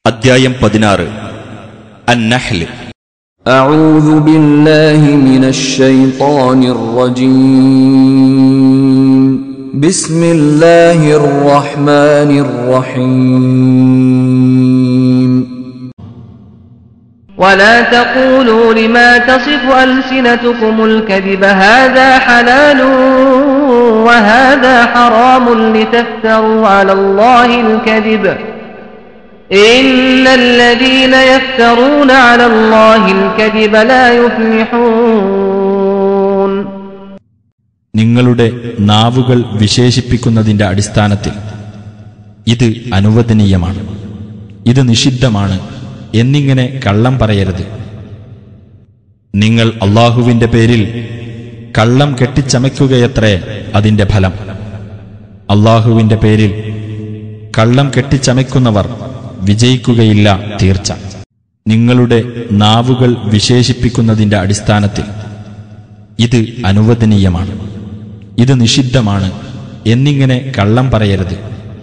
അദ്ധ്യായം പതിനാറ് അന്നഹ്ല് أعوذ بالله من الشيطان الرجيم بسم الله الرحمن الرحيم ولا تقولوا لما تصف ألسنتكم الكذب هذا حلال وهذا حرام لتفتروا على الله الكذب إن الذين يفترون على الله الكذب لا يفلحون നിങ്ങളുടെ നാവുകൾ വിശേഷിപ്പിക്കുന്നതിന്റെ അടിസ്ഥാനത്തിൽ ഇത് അനുവദനീയമാണ് ഇത് നിഷിദ്ധമാണ് എന്നിങ്ങനെ കള്ളം പറയരുത് നിങ്ങൾ അള്ളാഹുവിന്റെ പേരിൽ കള്ളം കെട്ടിച്ചമയ്ക്കുകയത്രേ അതിന്റെ ഫലം അള്ളാഹുവിന്റെ പേരിൽ കള്ളം കെട്ടിച്ചമയ്ക്കുന്നവർ വിജയിക്കുകയില്ല തീർച്ച നിങ്ങളുടെ നാവുകൾ വിശേഷിപ്പിക്കുന്നതിന്റെ അടിസ്ഥാനത്തിൽ ഇത് അനുവദനീയമാണ് ഇത് നിഷിദ്ധമാണ് എന്നിങ്ങനെ കള്ളം പറയരുത്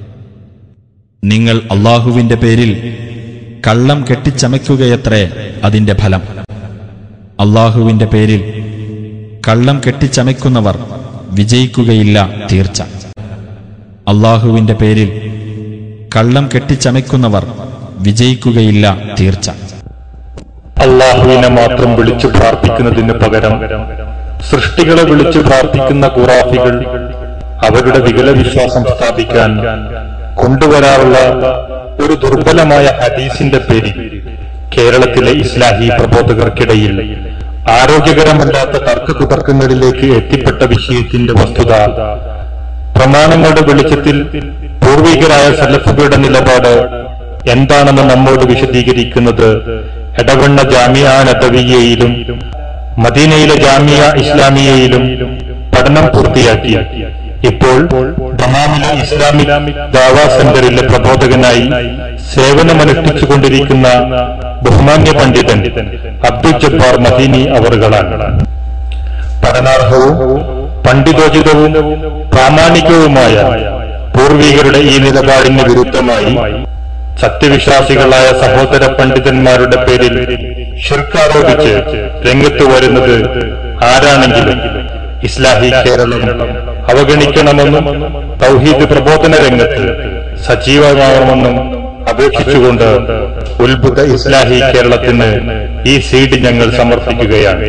നിങ്ങൾ അള്ളാഹുവിന്റെ പേരിൽ കള്ളം കെട്ടിച്ചമയ്ക്കുകയത്രേ അതിന്റെ ഫലം അള്ളാഹുവിന്റെ പേരിൽ കള്ളം കെട്ടിച്ചമയ്ക്കുന്നവർ വിജയിക്കുകയില്ല തീർച്ച അള്ളാഹുവിന്റെ പേരിൽ കള്ളം കെട്ടിച്ചമയ്ക്കുന്നവർ വിജയിക്കുകയില്ല തീർച്ച അള്ളാഹുവിനെ മാത്രം വിളിച്ചു പ്രാർത്ഥിക്കുന്നതിന് പകരം സൃഷ്ടികളെ വിളിച്ചു പ്രാർത്ഥിക്കുന്ന ഖുറാഫികൾ അവരുടെ വികലവിശ്വാസം സ്ഥാപിക്കാൻ കൊണ്ടുവരാറുള്ള ഒരു ദുർബലമായ ഹദീസിന്റെ പേരിൽ കേരളത്തിലെ ഇസ്ലാഹി പ്രബോധകർക്കിടയിൽ ആരോഗ്യകരമല്ലാത്ത തർക്കകുതർക്കങ്ങളിലേക്ക് എത്തിപ്പെട്ട വിഷയത്തിന്റെ വസ്തുത പ്രമാണങ്ങളുടെ വെളിച്ചത്തിൽ പൂർവികരായ സലഫുകളുടെ നിലപാട് എന്താണെന്ന് നമ്മോട് വിശദീകരിക്കുന്നത് എടവണ്ണ ജാമിയ നദവിയയിലും മദീനയിലെ ജാമിയ ഇസ്ലാമിയയിലും പഠനം പൂർത്തിയാക്കി ഇപ്പോൾ ദമാമിലെ ഇസ്ലാമിക് ദാവാ സെന്ററിലെ പ്രബോധകനായി സേവനമനുഷ്ഠിച്ചുകൊണ്ടിരിക്കുന്ന ബഹുമാന്യ പണ്ഡിതൻ അബ്ദുൽ ജബ്ബാർ മദീനി അവറുകളാണ് പഠനാർഹവും പണ്ഡിതോചിതവും പ്രാമാണികവുമായ പൂർവികരുടെ ഈ നിലപാടിന് വിരുദ്ധമായി സത്യവിശ്വാസികളായ സഹോദര പണ്ഡിതന്മാരുടെ പേരിൽ ഷിർക്കാരോപിച്ച് രംഗത്ത് വരുന്നത് ആരാണെങ്കിലും ഇസ്ലാഹി കേരളം അവഗണിക്കണമെന്നും തൗഹീദ് പ്രബോധന രംഗത്ത് സജീവമാകണമെന്നും അപേക്ഷിച്ചുകൊണ്ട് ഉത്ഭുത ഇസ്ലാഹി കേരളത്തിന് ഈ സീഡ് ഞങ്ങൾ സമർപ്പിക്കുകയാണ്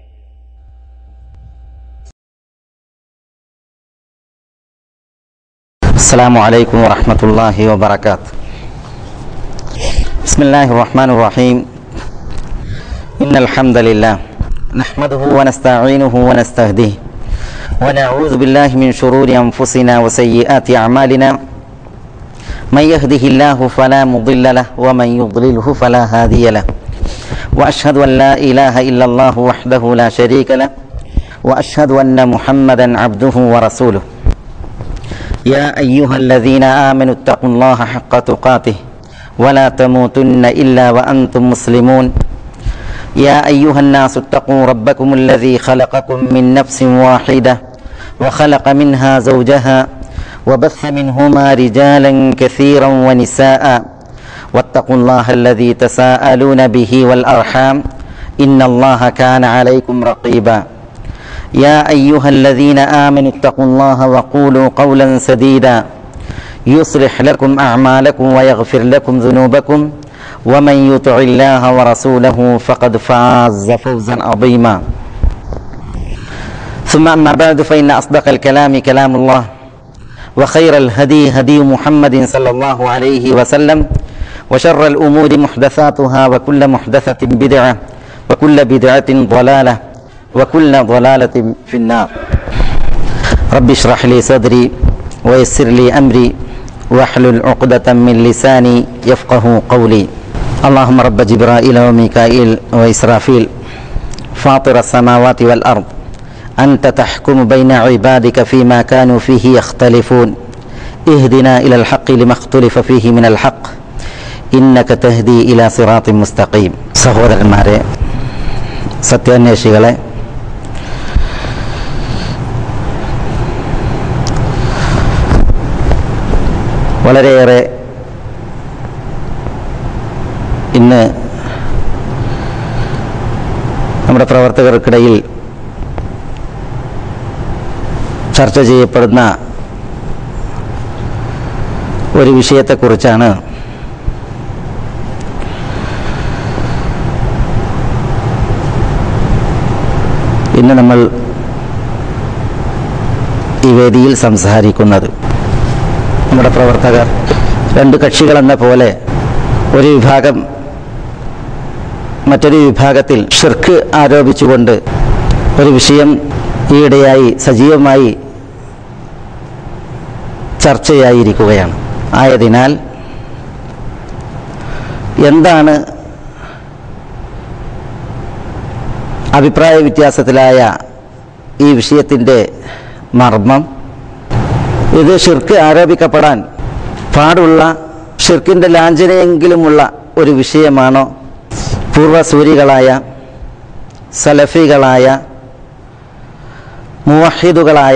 السلام عليكم ورحمة الله وبركاته بسم الله الرحمن الرحيم إن الحمد لله نحمده ونستعينه ونستهديه ونعوذ بالله من شرور أنفسنا وسيئات أعمالنا من يهده الله فلا مضل له ومن يضلله فلا هادي له وأشهد أن لا إله إلا الله وحده لا شريك له وأشهد أن محمدا عبده ورسوله يا أيها الذين آمنوا اتقوا الله حق تقاته ولا تموتن إلا وأنتم مسلمون يا أيها الناس اتقوا ربكم الذي خلقكم من نفس واحدة وخلق منها زوجها وبث منهما رجالا كثيرا ونساء واتقوا الله الذي تساءلون به والأرحام إن الله كان عليكم رقيبا يا أيها الذين آمنوا اتقوا الله وقولوا قولا سديدا يصلح لكم أعمالكم ويغفر لكم ذنوبكم ومن يطع الله ورسوله فقد فاز فوزا عظيما ثم أما بعد فإن أصدق الكلام كلام الله وخير الهدي هدي محمد صلى الله عليه وسلم وشر الأمور محدثاتها وكل محدثة بدعة وكل بدعة ضلالة وكل ضلالة في النار رب اشرح لي صدري ويسر لي أمري واحلل عقدة من لساني يفقه قولي اللهم رب جبرائيل وميكائيل وإسرافيل فاطر السماوات والأرض أنت تحكم بين عبادك فيما كانوا فيه يختلفون اهدنا إلى الحق لما اختلف فيه من الحق إنك تهدي إلى صراط مستقيم سهودر الماري സത്യാന്വേഷികളെ വളരെയേറെ ഇന്ന് നമ്മുടെ പ്രവർത്തകർക്കിടയിൽ ചർച്ച ചെയ്യപ്പെടുന്ന ഒരു വിഷയത്തെക്കുറിച്ചാണ് ഇന്ന് നമ്മൾ ഈ വേദിയിൽ സംസാരിക്കുന്നത് നമ്മുടെ പ്രവർത്തകർ രണ്ട് കക്ഷികളെന്ന പോലെ ഒരു വിഭാഗം മറ്റൊരു വിഭാഗത്തിൽ ഷിർക്ക് ആരോപിച്ചുകൊണ്ട് ഒരു വിഷയം ഈയിടെയായി സജീവമായി ചർച്ചയായിരിക്കുകയാണ് ആയതിനാൽ എന്താണ് അഭിപ്രായ വ്യത്യാസത്തിലായ ഈ വിഷയത്തിൻ്റെ മർമ്മം ഇത് ഷിർക്ക് ആരോപിക്കപ്പെടാൻ പാടുള്ള ഷിർക്കിൻ്റെ ലാഞ്ചനയെങ്കിലുമുള്ള ഒരു വിഷയമാണോ പൂർവസൂരികളായ സലഫികളായ മുവഹിദുകളായ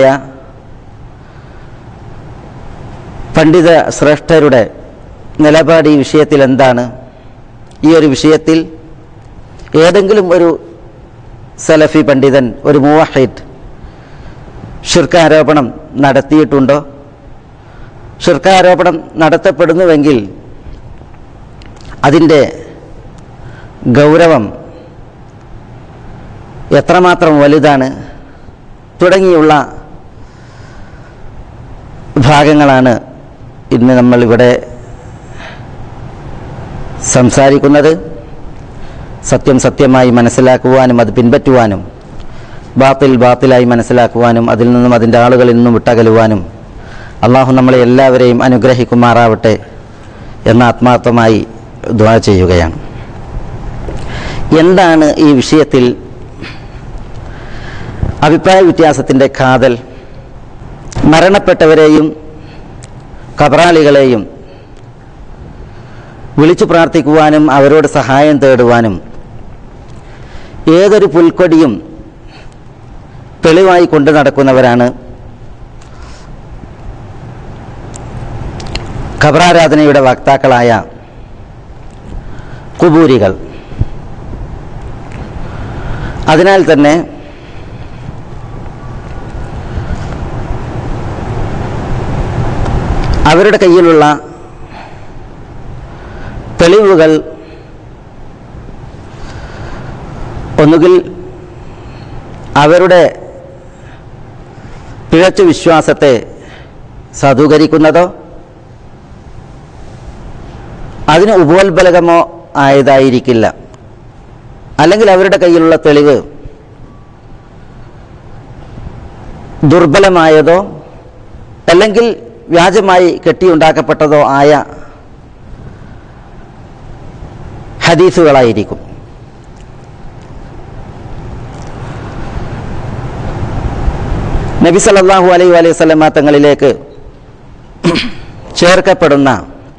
പണ്ഡിത ശ്രേഷ്ഠരുടെ നിലപാട് ഈ വിഷയത്തിൽ എന്താണ് ഈ ഒരു വിഷയത്തിൽ ഏതെങ്കിലും ഒരു സലഫി പണ്ഡിതൻ ഒരു മുവഹിദ് ഷിർക്കാരോപണം നടത്തിയിട്ടുണ്ടോ ഷിർക്കാരോപണം നടത്തപ്പെടുന്നുവെങ്കിൽ അതിൻ്റെ ഗൗരവം എത്രമാത്രം വലുതാണ് തുടങ്ങിയുള്ള ഭാഗങ്ങളാണ് ഇന്ന് നമ്മളിവിടെ സംസാരിക്കുന്നത് സത്യം സത്യമായി മനസ്സിലാക്കുവാനും അത് പിൻപറ്റുവാനും ബാത്തിൽ ബാത്തിലായി മനസ്സിലാക്കുവാനും അതിൽ നിന്നും അതിൻ്റെ ആളുകളിൽ നിന്നും വിട്ടകലുവാനും അള്ളാഹു നമ്മളെ എല്ലാവരെയും അനുഗ്രഹിക്കുമാറാവട്ടെ എന്ന ആത്മാർത്ഥമായി ദ്വാ ചെയ്യുകയാണ് എന്താണ് ഈ വിഷയത്തിൽ അഭിപ്രായ വ്യത്യാസത്തിൻ്റെ കാതൽ മരണപ്പെട്ടവരെയും കബറാളികളെയും വിളിച്ചു പ്രാർത്ഥിക്കുവാനും അവരോട് സഹായം തേടുവാനും ഏതൊരു പുൽക്കൊടിയും തെളിവായി കൊണ്ടു നടക്കുന്നവരാണ് ഖബറാരാധനയുടെ വക്താക്കളായ കുബൂരികൾ അതിനാൽ തന്നെ അവരുടെ കയ്യിലുള്ള തെളിവുകൾ ഒന്നുകിൽ അവരുടെ പിഴച്ച വിശ്വാസത്തെ സാധൂകരിക്കുന്നതോ അതിന് ഉപോത്ബലകമോ ആയതായിരിക്കില്ല അല്ലെങ്കിൽ അവരുടെ കയ്യിലുള്ള തെളിവ് ദുർബലമായതോ അല്ലെങ്കിൽ വ്യാജമായി കെട്ടിയുണ്ടാക്കപ്പെട്ടതോ ആയ ഹദീസുകളായിരിക്കും നബി സല്ലല്ലാഹു അലൈഹി അലൈഹി വസല്ലമ തങ്ങളിലേക്ക് ചേർക്കപ്പെടുന്ന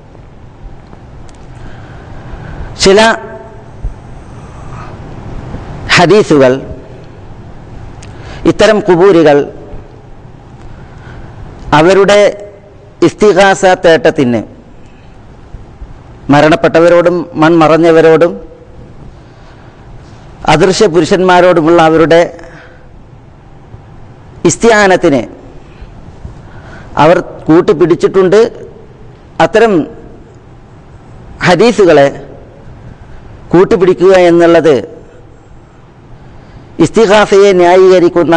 ചില ഹദീസുകൾ ഇത്തരം കുബൂരികൾ അവരുടെ ഇസ്തിഹാസ തേട്ടത്തിന് മരണപ്പെട്ടവരോടും മൺമറഞ്ഞവരോടും അദൃശ്യ പുരുഷന്മാരോടുമുള്ള അവരുടെ ഇസ്തിയാനത്തിന് അവർ കൂട്ടുപിടിച്ചിട്ടുണ്ട് അത്തരം ഹദീസുകളെ കൂട്ടുപിടിക്കുക എന്നുള്ളത് ഇസ്തിഹാസയെ ന്യായീകരിക്കുന്ന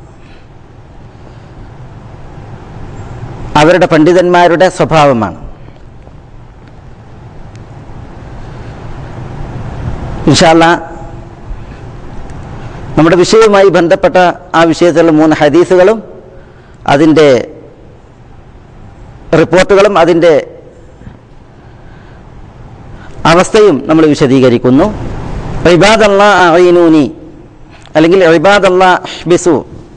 അവരുടെ പണ്ഡിതന്മാരുടെ സ്വഭാവമാണ് ഇൻഷാല്ല നമ്മുടെ വിഷയവുമായി ബന്ധപ്പെട്ട ആ വിഷയത്തിലുള്ള മൂന്ന് ഹദീസുകളും അതിൻ്റെ റിപ്പോർട്ടുകളും അതിൻ്റെ അവസ്ഥയും നമ്മൾ വിശദീകരിക്കുന്നു ഇബാദല്ല അറീനൂനി അല്ലെങ്കിൽ ഇബാദല്ല ഹ്ബിസു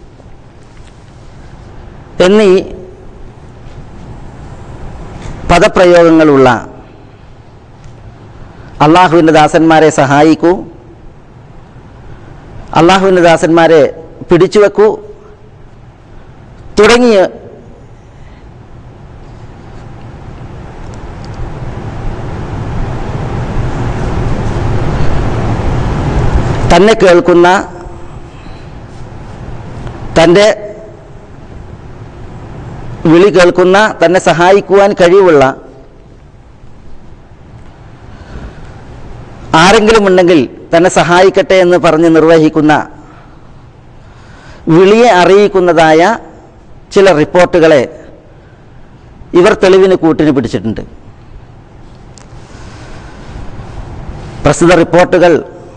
എന്നീ പദപ്രയോഗങ്ങളുള്ള അള്ളാഹുവിൻ്റെ ദാസന്മാരെ സഹായിക്കൂ അള്ളാഹുവിൻ്റെ ദാസന്മാരെ പിടിച്ചു വെക്കൂ തുടങ്ങിയ തന്നെ കേൾക്കുന്ന തൻ്റെ വിളി കേൾക്കുന്ന തന്നെ സഹായിക്കുവാൻ കഴിവുള്ള ആരെങ്കിലും ഉണ്ടെങ്കിൽ തന്നെ സഹായിക്കട്ടെ എന്ന് പറഞ്ഞ് നിർവഹിക്കുന്ന വിളിയെ അറിയിക്കുന്നതായ ചില റിപ്പോർട്ടുകളെ ഇവർ തെളിവിന് കൂട്ടിന് പിടിച്ചിട്ടുണ്ട് പ്രസ്തുത റിപ്പോർട്ടുകൾ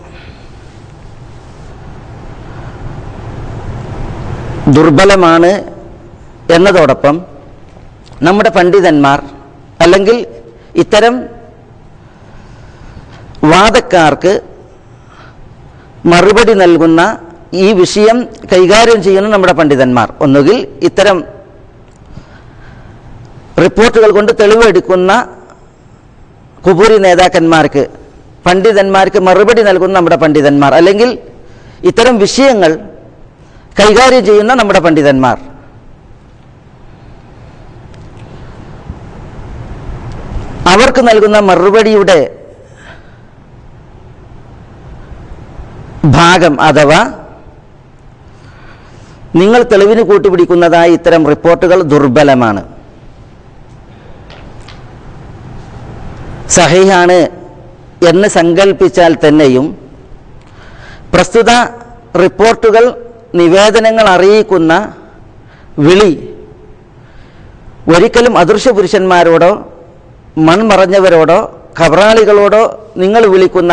ദുർബലമാണ് എന്നതോടൊപ്പം നമ്മുടെ പണ്ഡിതന്മാർ അല്ലെങ്കിൽ ഇത്തരം വാദക്കാർക്ക് മറുപടി നൽകുന്ന ഈ വിഷയം കൈകാര്യം ചെയ്യുന്ന നമ്മുടെ പണ്ഡിതന്മാർ ഒന്നുകിൽ ഇത്തരം റിപ്പോർട്ടുകൾ കൊണ്ട് തെളിവെടുക്കുന്ന കുബൂരി നേതാക്കന്മാർക്ക് പണ്ഡിതന്മാർക്ക് മറുപടി നൽകുന്ന നമ്മുടെ പണ്ഡിതന്മാർ അല്ലെങ്കിൽ ഇത്തരം വിഷയങ്ങൾ കൈകാര്യം ചെയ്യുന്ന നമ്മുടെ പണ്ഡിതന്മാർ അവർക്ക് നൽകുന്ന മറുപടിയുടെ ഭാഗം അഥവാ നിങ്ങൾ തെളിവിന് കൂട്ടുപിടിക്കുന്നതായ ഇത്തരം റിപ്പോർട്ടുകൾ ദുർബലമാണ് സഹിഹാണ് എന്ന് സങ്കല്പിച്ചാൽ തന്നെയും പ്രസ്തുത റിപ്പോർട്ടുകൾ നിവേദനങ്ങൾ അറിയിക്കുന്ന വിളി ഒരിക്കലും അദൃശ്യ പുരുഷന്മാരോടോ മൺമറഞ്ഞവരോടോ ഖബറാളികളോടോ നിങ്ങൾ വിളിക്കുന്ന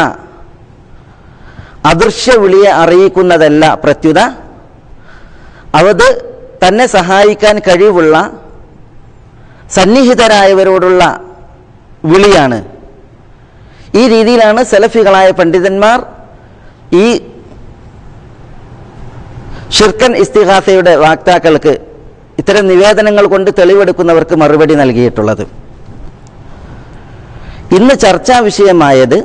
അദൃശ്യ വിളിയെ അറിയിക്കുന്നതല്ല പ്രത്യുത അവത് തന്നെ സഹായിക്കാൻ കഴിവുള്ള സന്നിഹിതരായവരോടുള്ള വിളിയാണ് ഈ രീതിയിലാണ് സെലഫികളായ പണ്ഡിതന്മാർ ഈ ഷിർക്കൻ ഇസ്തിഹാസയുടെ വാക്താക്കൾക്ക് ഇത്തരം നിവേദനങ്ങൾ കൊണ്ട് തെളിവെടുക്കുന്നവർക്ക് മറുപടി നൽകിയിട്ടുള്ളത് ഇന്ന് ചർച്ചാ വിഷയമായത്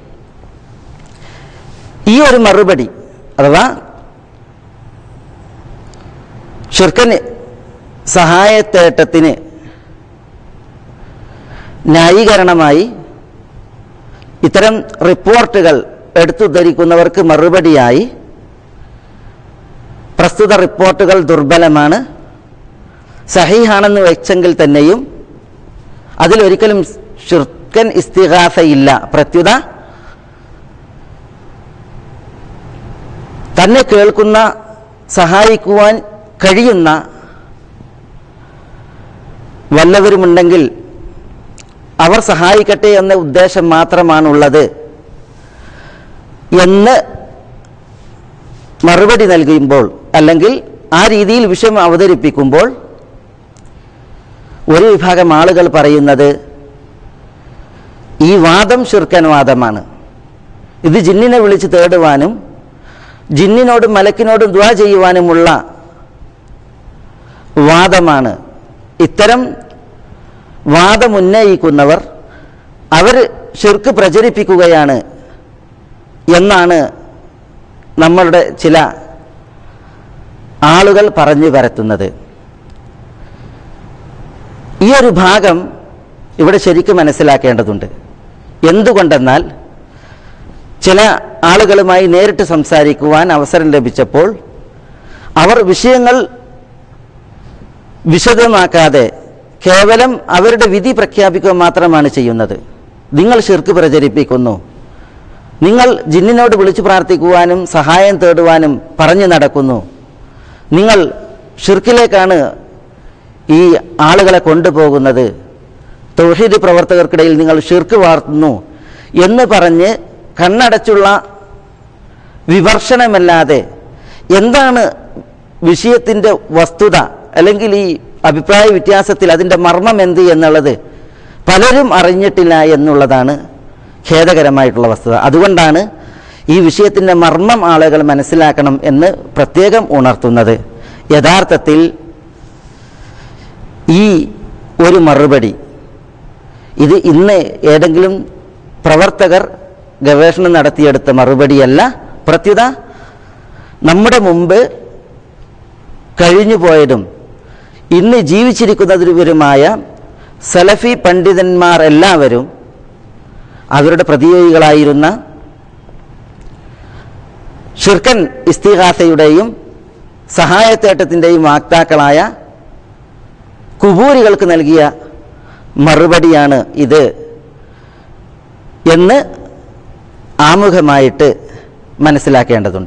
ഈ ഒരു മറുപടി അഥവാ ഷിർക്കൻ സഹായത്തേട്ടത്തിന് ന്യായീകരണമായി ഇത്തരം റിപ്പോർട്ടുകൾ എടുത്തുദ്ധരിക്കുന്നവർക്ക് മറുപടിയായി പ്രസ്തുത റിപ്പോർട്ടുകൾ ദുർബലമാണ് സഹിഹാണെന്ന് വെച്ചെങ്കിൽ തന്നെയും അതിലൊരിക്കലും ഷിർക്കൻ ഇസ്തിഹാസയില്ല പ്രത്യുത തന്നെ കേൾക്കുന്ന സഹായിക്കുവാൻ കഴിയുന്ന വല്ലവരുമുണ്ടെങ്കിൽ അവർ സഹായിക്കട്ടെ എന്ന ഉദ്ദേശം മാത്രമാണുള്ളത് എന്ന് മറുപടി നൽകുമ്പോൾ അല്ലെങ്കിൽ ആ രീതിയിൽ വിഷയം അവതരിപ്പിക്കുമ്പോൾ ഒരു വിഭാഗം ആളുകൾ പറയുന്നത് ഈ വാദം ശുർക്കൻ വാദമാണ് ഇത് ജിന്നിനെ വിളിച്ച് തേടുവാനും ജിന്നിനോടും മലക്കിനോടും ദ്വാ ചെയ്യുവാനുമുള്ള വാദമാണ് ഇത്തരം വാദമുന്നയിക്കുന്നവർ അവർ ഷിർക്ക് പ്രചരിപ്പിക്കുകയാണ് എന്നാണ് നമ്മളുടെ ചില ആളുകൾ പറഞ്ഞു പരത്തുന്നത് ഈ ഒരു ഭാഗം ഇവിടെ ശരിക്കും മനസ്സിലാക്കേണ്ടതുണ്ട് എന്തുകൊണ്ടെന്നാൽ ചില ആളുകളുമായി നേരിട്ട് സംസാരിക്കുവാൻ അവസരം ലഭിച്ചപ്പോൾ അവർ വിഷയങ്ങൾ വിശദമാക്കാതെ കേവലം അവരുടെ വിധി പ്രഖ്യാപിക്കുക മാത്രമാണ് ചെയ്യുന്നത് നിങ്ങൾ ഷിർക്ക് പ്രചരിപ്പിക്കുന്നു നിങ്ങൾ ജിന്നിനോട് വിളിച്ചു പ്രാർത്ഥിക്കുവാനും സഹായം തേടുവാനും പറഞ്ഞു നടക്കുന്നു നിങ്ങൾ ഷിർക്കിലേക്കാണ് ഈ ആളുകളെ കൊണ്ടുപോകുന്നത് തൗഹീദ് പ്രവർത്തകർക്കിടയിൽ നിങ്ങൾ ഷിർക്ക് വാർത്തുന്നു എന്ന് പറഞ്ഞ് കണ്ണടച്ചുള്ള വിമർശനമല്ലാതെ എന്താണ് വിഷയത്തിൻ്റെ വസ്തുത അല്ലെങ്കിൽ ഈ അഭിപ്രായ വ്യത്യാസത്തിൽ അതിൻ്റെ മർമ്മം എന്ത് എന്നുള്ളത് പലരും അറിഞ്ഞിട്ടില്ല എന്നുള്ളതാണ് ഖേദകരമായിട്ടുള്ള വസ്തുത അതുകൊണ്ടാണ് ഈ വിഷയത്തിൻ്റെ മർമ്മം ആളുകൾ മനസ്സിലാക്കണം എന്ന് പ്രത്യേകം ഉണർത്തുന്നത് യഥാർത്ഥത്തിൽ ഈ ഒരു മറുപടി ഇത് ഇന്ന് ഏതെങ്കിലും പ്രവർത്തകർ ഗവേഷണം നടത്തിയെടുത്ത മറുപടിയല്ല പ്രത്യുത നമ്മുടെ മുമ്പ് കഴിഞ്ഞു പോയതും ഇന്ന് ജീവിച്ചിരിക്കുന്നവരുമായ സലഫി പണ്ഡിതന്മാർ എല്ലാവരും അവരുടെ പ്രതിയോഗികളായിരുന്ന ഷിർക്കൻ ഇസ്തിഹാസയുടെയും സഹായത്തേട്ടത്തിൻ്റെയും വാക്താക്കളായ കുബൂരികൾക്ക് നൽകിയ മറുപടിയാണ് ഇത് എന്ന് ആമുഖമായിട്ട് മനസ്സിലാക്കേണ്ടതുണ്ട്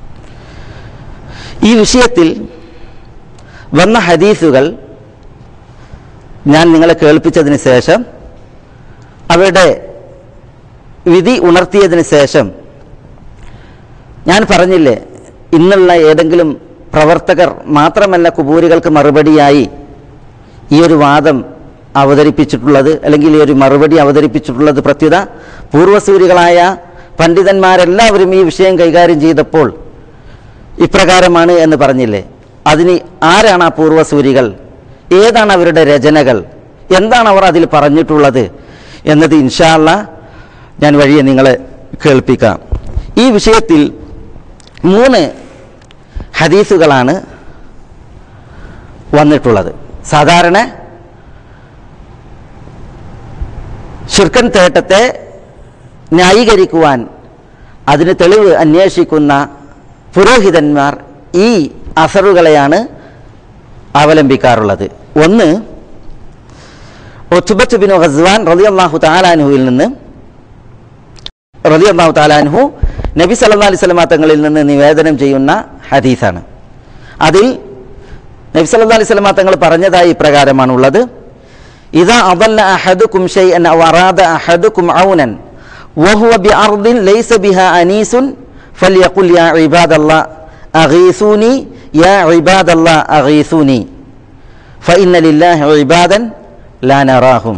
ഈ വിഷയത്തിൽ വന്ന ഹദീസുകൾ ഞാൻ നിങ്ങളെ കേൾപ്പിച്ചതിന് ശേഷം അവരുടെ വിധി ഉണർത്തിയതിന് ശേഷം ഞാൻ പറഞ്ഞില്ലേ ഇന്നുള്ള ഏതെങ്കിലും പ്രവർത്തകർ മാത്രമല്ല കുബൂരികൾക്ക് മറുപടിയായി ഈ ഒരു വാദം അവതരിപ്പിച്ചിട്ടുള്ളത് അല്ലെങ്കിൽ ഈ ഒരു മറുപടി അവതരിപ്പിച്ചിട്ടുള്ളത് പ്രത്യുത പൂർവസൂരികളായ പണ്ഡിതന്മാരെല്ലാവരും ഈ വിഷയം കൈകാര്യം ചെയ്തപ്പോൾ ഇപ്രകാരമാണ് എന്ന് പറഞ്ഞില്ലേ അതിന് ആരാണ് ആ പൂർവസൂരികൾ ഏതാണ് അവരുടെ രചനകൾ എന്താണ് അവർ അതിൽ പറഞ്ഞിട്ടുള്ളത് എന്നത് ഇൻഷാല്ല ഞാൻ വഴിയെ നിങ്ങളെ കേൾപ്പിക്കാം ഈ വിഷയത്തിൽ മൂന്ന് ഹദീസുകളാണ് വന്നിട്ടുള്ളത് സാധാരണ ഷിർക്കൻ തേട്ടത്തെ ന്യായീകരിക്കുവാൻ അതിന് തെളിവ് അന്വേഷിക്കുന്ന പുരോഹിതന്മാർ ഈ അസറുകളെയാണ് അവലംബിക്കാറുള്ളത് ഒന്ന് ഒത്തുബത്ത് ബിൻ ഖസ്വാൻ റളിയല്ലാഹു താലാൻഹുവിൽ നിന്ന് റളിയല്ലാഹു താലാൻഹു നബി സല്ലല്ലാഹു അലൈഹി വസല്ലമ തങ്ങളിൽ നിന്ന് നിവേദനം ചെയ്യുന്ന ഹദീസാണ് അതിൽ നബി സല്ലല്ലാഹു അലൈഹി വസല്ലമ തങ്ങൾ പറഞ്ഞതായി ഇപ്രകാരമാണുള്ളത് ഇതാ അദല്ല അഹദുക്കും ഷൈഅൻ അവ അറാദ അഹദുക്കും ഔനൻ വഹുവ ബിഅർദിൻ ലൈസ ബിഹാ അനീസുൻ ഫൽയഖുൽ യാ ഇബാദല്ലാഹ് അഗീസൂനി യാ ഇബാദല്ലാഹ് അഗീസൂനി ഫഇന്ന ലില്ലാഹി ഇബാദൻ ലാ നറാഹും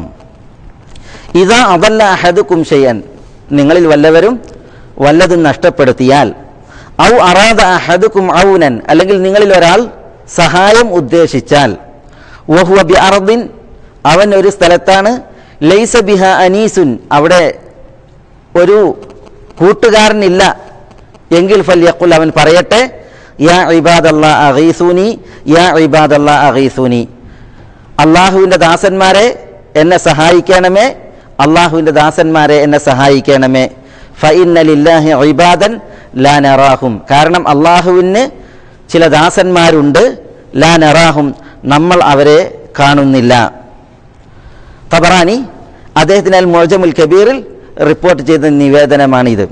ഇതാ അദല്ല അഹദുക്കും ഷൈഅൻ നിങ്ങളിൽ വല്ലവരും വല്ലതും നഷ്ടപ്പെടുത്തിയാൽ ഔ അറാദ അഹദുക്കും ഔനൻ അല്ലെങ്കിൽ നിങ്ങളിൽ ഒരാൾ സഹായം ഉദ്ദേശിച്ചാൽ വഹുവ ബി അർദിൻ അവൻ ഒരു സ്ഥലത്താണ് ലൈസ ബിഹ അനീസുൻ അവിടെ ഒരു കൂട്ടുകാരനില്ല എങ്കിൽ ഫല്യഖുൽ അവൻ പറയട്ടെ യാ ഇബാദല്ലാ അഗീസൂനി യാ ഇബാദല്ലാ അഗീസൂനി അള്ളാഹുവിൻ്റെ ദാസന്മാരെ എന്നെ സഹായിക്കണമേ അള്ളാഹുവിൻ്റെ ദാസന്മാരെ എന്നെ സഹായിക്കണമേ ഫഇന്ന ലില്ലാഹി ഇബാദൻ ലാ നറാഹും കാരണം അള്ളാഹുവിന് ചില ദാസന്മാരുണ്ട് ലാ നറാഹും നമ്മൾ അവരെ കാണുന്നില്ല തബറാനി അദ്ദേഹത്തിന് അൽ മൊജമുൽ കബീറിൽ റിപ്പോർട്ട് ചെയ്ത നിവേദനമാണിത്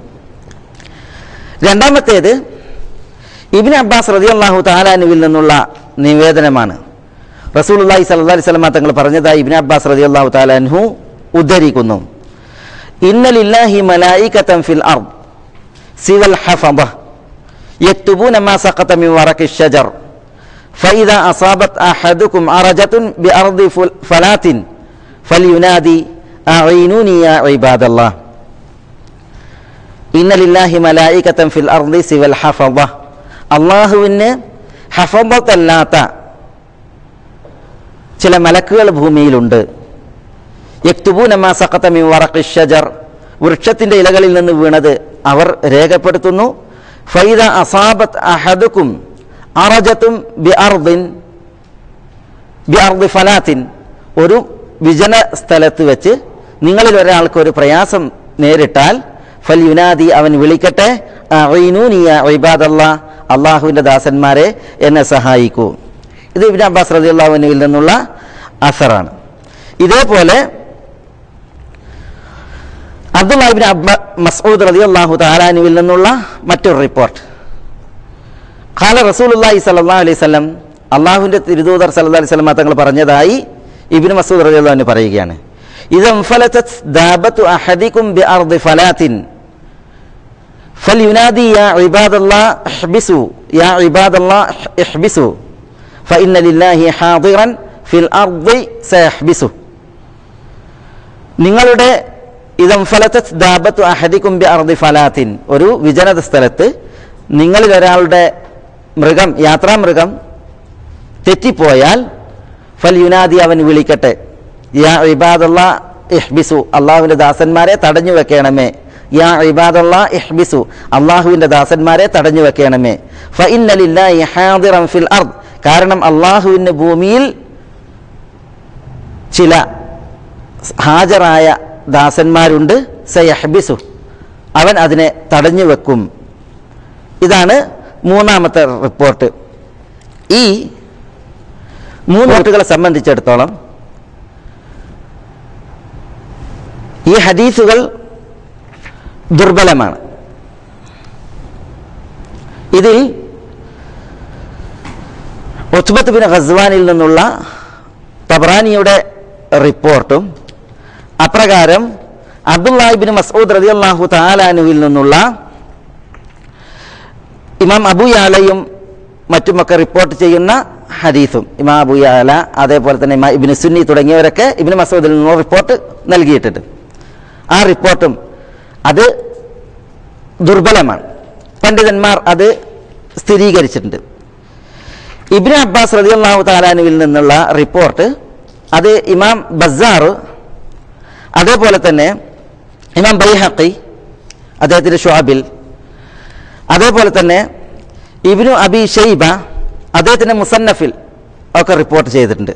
രണ്ടാമത്തേത് ഇബിൻ അബ്ബാസ് റതി അള്ളാഹു താലാനുവിൽ നിന്നുള്ള നിവേദനമാണ് റസൂലുള്ളാഹി സല്ലല്ലാഹു അലൈഹി വസല്ലമ തങ്ങൾ പറഞ്ഞതായി ഇബ്നു അബ്ബാസ് റളിയല്ലാഹു തആല അൻഹു ഉദ്ധരിക്കുന്നു ഇന്ന ലില്ലാഹി മലായികതൻ ഫിൽ അർദ് സിവൽ ഹഫദ യക്തുബൂന മാ സഖത മിൻ വറഖി الشجر فإذا أصابت أحدكم عرجة بأرض فل- فلات فلينادي أعينوني يا عباد الله إن لله ملائكة في الأرض سوى الحفظة അള്ളാഹുവിന് ഹഫബത്തല്ലാത്ത ചില മലക്കുകൾ ഭൂമിയിലുണ്ട് യക്തുബൂനമാ സഖത്തമി വറഖി ഷജർ വൃക്ഷത്തിന്റെ ഇലകളിൽ നിന്ന് വീണത് അവർ രേഖപ്പെടുത്തുന്നു ഫൈദ അസാബത്ത് അഹദുക്കും അറജത്തും ബി അർദിൻ ബി അർദി ഫലാത്തിൻ ഒരു വിജന സ്ഥലത്ത് വെച്ച് നിങ്ങളിൽ ഒരാൾക്ക് ഒരു പ്രയാസം നേരിട്ടാൽ ഫൽ യുനാദി അവൻ വിളിക്കട്ടെ അഈനൂനിയ ഇബാദല്ലാ അള്ളാഹുവിൻ്റെ ദാസന്മാരെ എന്നെ സഹായിക്കൂ ഇത് ഇബ്നു അബ്ബാസ് റളിയല്ലാഹുവിൽ നിന്നുള്ള അസറാണ് ഇതേപോലെ അബ്ദുല്ലാഹിബിൻ അബ്ബ മസ്ഊദ് റളിയല്ലാഹു തആലാനുവിൽ നിന്നുള്ള മറ്റൊരു റിപ്പോർട്ട് ഖാല റസൂലുള്ളാഹി സ്വല്ലല്ലാഹു അലൈഹി വസല്ലം അള്ളാഹുവിൻ്റെ തിരുദൂതർ സല്ലല്ലാഹു അലൈഹി വസല്ലം തങ്ങൾ പറഞ്ഞതായി ഇബ്നു മസ്ഊദ് റളിയല്ലാഹു അൻഹു പറയുകയാണ് ഇദം ഫലതത് ദാബത്തു അഹദികും ബി അർദി ഫലാത്തിൻ فلينادي يا عباد الله احبسوا يا عباد الله احبسوا فإن لله حاضرا في الأرض سيحبسه നിങ്ങളുടെ ഇതം ഫലത്തത് ദാബത്തു അഹദിക്കും ബി അർദി ഫലാത്തിൻ ഒരു വിജനത സ്ഥലത്ത് നിങ്ങളിൽ ഒരാളുടെ മൃഗം യാത്രാമൃഗം തെറ്റിപ്പോയാൽ ഫൽ യുനാദി അവൻ വിളിക്കട്ടെ യാ ഇബാദുള്ള ഇഹ്ബിസു അള്ളാഹുവിൻ്റെ ദാസന്മാരെ തടഞ്ഞു വെക്കണമേ യാ ഇബാദുള്ള ഇഹ്ബിസു അള്ളാഹുവിൻ്റെ ദാസന്മാരെ തടഞ്ഞു വെക്കണമേ ഫ ഇന്നലില്ലാഹി ഹാദിറൻ ഫിൽ അർദ് കാരണം അള്ളാഹുവിന് ഭൂമിയിൽ ചില ഹാജരായ ദാസന്മാരുണ്ട് സയഹ്ബിസു അവൻ അതിനെ തടഞ്ഞു വെക്കും ഇതാണ് മൂന്നാമത്തെ റിപ്പോർട്ട് ഈ മൂന്ന് റിപ്പോർട്ടുകളെ സംബന്ധിച്ചിടത്തോളം ഈ ഹദീസുകൾ ദുർബലമാണ് ഇതിൽ ഉത്ബത്ത് ബിൻ ഖസ്വാനിൽ നിന്നുള്ള തബ്രാനിയുടെ റിപ്പോർട്ടും അപ്രകാരം അബ്ദുല്ലാഹിബിൻ മസൂദ് റതി അള്ളാഹു താലാനുവിൽ നിന്നുള്ള ഇമാം അബു യാലയും മറ്റുമൊക്കെ റിപ്പോർട്ട് ചെയ്യുന്ന ഹദീസും ഇമാം അബു യാല അതേപോലെ തന്നെ ഇമാം ഇബിന് സുന്നി തുടങ്ങിയവരൊക്കെ ഇബിന് മസൂദിൽ നിന്നുള്ള റിപ്പോർട്ട് നൽകിയിട്ടുണ്ട് ആ റിപ്പോർട്ടും അത് ദുർബലമാണ് പണ്ഡിതന്മാർ അത് സ്ഥിരീകരിച്ചിട്ടുണ്ട് ഇബ്നു അബ്ബാസ് റതി അള്ളാഹു താലാനുവിൽ നിന്നുള്ള റിപ്പോർട്ട് അത് ഇമാം ബസാർ അതേപോലെ തന്നെ ഇമാം ബൈഹക്കി അദ്ദേഹത്തിൻ്റെ ഷുഹാബിൽ അതേപോലെ തന്നെ ഇബ്നു അബി ഷെയ്ബ അദ്ദേഹത്തിൻ്റെ മുസന്നഫിൽ ഒക്കെ റിപ്പോർട്ട് ചെയ്തിട്ടുണ്ട്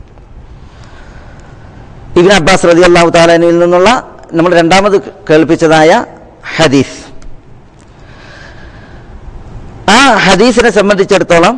ഇബ്നു അബ്ബാസ് റതി അള്ളാഹു താലാനുവിൽ നിന്നുള്ള നമ്മൾ രണ്ടാമത് കേൾപ്പിച്ചതായ ഹദീസ് ആ ഹദീസിനെ സംബന്ധിച്ചിടത്തോളം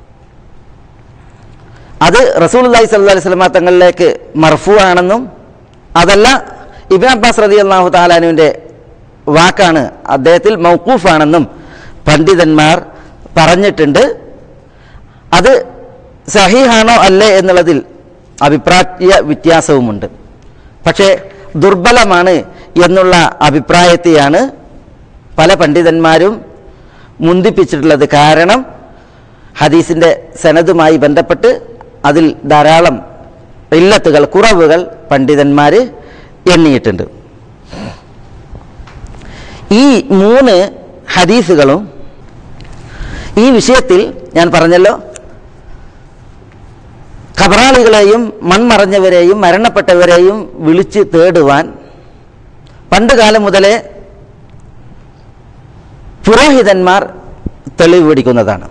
അത് റസൂൽ അള്ളഹി സല്ലു അലൈഹി സ്വലമ തങ്ങളിലേക്ക് മർഫു ആണെന്നും അതല്ല ഇബിൻ അബ്ബാസ് റതി അള്ളാഹു താലാനുവിൻ്റെ വാക്കാണ് അദ്ദേഹത്തിൽ മൗക്കൂഫാണെന്നും പണ്ഡിതന്മാർ പറഞ്ഞിട്ടുണ്ട് അത് സഹീഹാണോ അല്ലേ എന്നുള്ളതിൽ അഭിപ്രായ വ്യത്യാസവുമുണ്ട് പക്ഷേ ദുർബലമാണ് എന്നുള്ള അഭിപ്രായത്തെയാണ് പല പണ്ഡിതന്മാരും മുന്തിപ്പിച്ചിട്ടുള്ളത് കാരണം ഹദീസിൻ്റെ സനതുമായി ബന്ധപ്പെട്ട് അതിൽ ധാരാളം ഇല്ലത്തുകൾ കുറവുകൾ പണ്ഡിതന്മാർ എണ്ണിയിട്ടുണ്ട് ഈ മൂന്ന് ഹദീസുകളും ഈ വിഷയത്തിൽ ഞാൻ പറഞ്ഞല്ലോ ഖബറാളികളെയും മൺമറഞ്ഞവരെയും മരണപ്പെട്ടവരെയും വിളിച്ച് തേടുവാൻ പണ്ട് കാലം മുതലേ പുരോഹിതന്മാർ തെളിവ് പിടിക്കുന്നതാണ്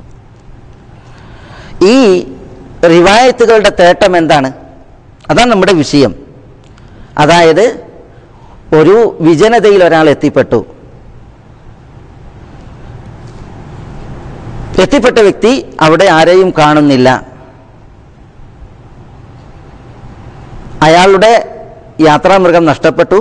ഈ റിവായത്തുകളുടെ തേട്ടം എന്താണ് അതാണ് നമ്മുടെ വിഷയം അതായത് ഒരു വിജനതയിൽ ഒരാൾ എത്തിപ്പെട്ടു എത്തിപ്പെട്ട വ്യക്തി അവിടെ ആരെയും കാണുന്നില്ല അയാളുടെ യാത്രാമൃഗം നഷ്ടപ്പെട്ടു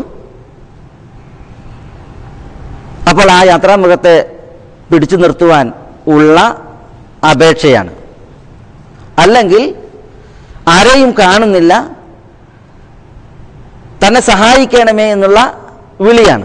അപ്പോൾ ആ യാത്രാമൃഗത്തെ പിടിച്ചു നിർത്തുവാൻ ഉള്ള അപേക്ഷയാണ് അല്ലെങ്കിൽ ആരെയും കാണുന്നില്ല തന്നെ സഹായിക്കണമേ എന്നുള്ള വിളിയാണ്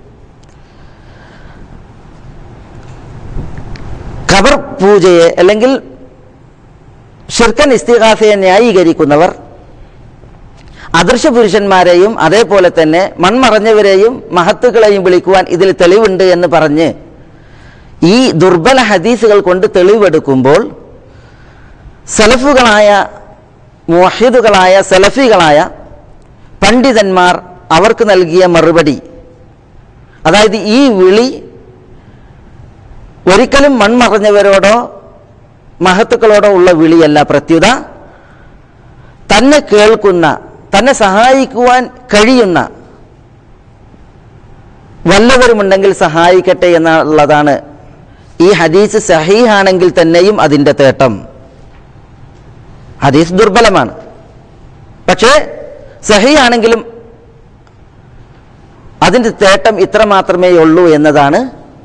ഖബർ പൂജയെ അല്ലെങ്കിൽ ഷിർക്കൻ ഇസ്തിഹാസയെ ന്യായീകരിക്കുന്നവർ അദൃശ്യ പുരുഷന്മാരെയും അതേപോലെ തന്നെ മൺമറഞ്ഞവരെയും മഹത്തുക്കളെയും വിളിക്കുവാൻ ഇതിൽ തെളിവുണ്ട് എന്ന് പറഞ്ഞ് ഈ ദുർബല ഹദീസുകൾ കൊണ്ട് തെളിവെടുക്കുമ്പോൾ സലഫുകളായ മുഹിദുകളായ സലഫികളായ പണ്ഡിതന്മാർ അവർക്ക് നൽകിയ മറുപടി അതായത് ഈ വിളി ഒരിക്കലും മൺമറഞ്ഞവരോടോ മഹത്തുക്കളോടോ ഉള്ള വിളിയല്ല പ്രത്യുത തന്നെ കേൾക്കുന്ന തന്നെ സഹായിക്കുവാൻ കഴിയുന്ന വല്ലവരുമുണ്ടെങ്കിൽ സഹായിക്കട്ടെ എന്നുള്ളതാണ് ഈ ഹദീസ് സഹീഹാണെങ്കിൽ തന്നെയും അതിൻ്റെ തേട്ടം ഹദീസ് ദുർബലമാണ് പക്ഷേ സഹിയാണെങ്കിലും അതിൻ്റെ തേട്ടം ഇത്ര മാത്രമേ ഉള്ളൂ എന്നതാണ്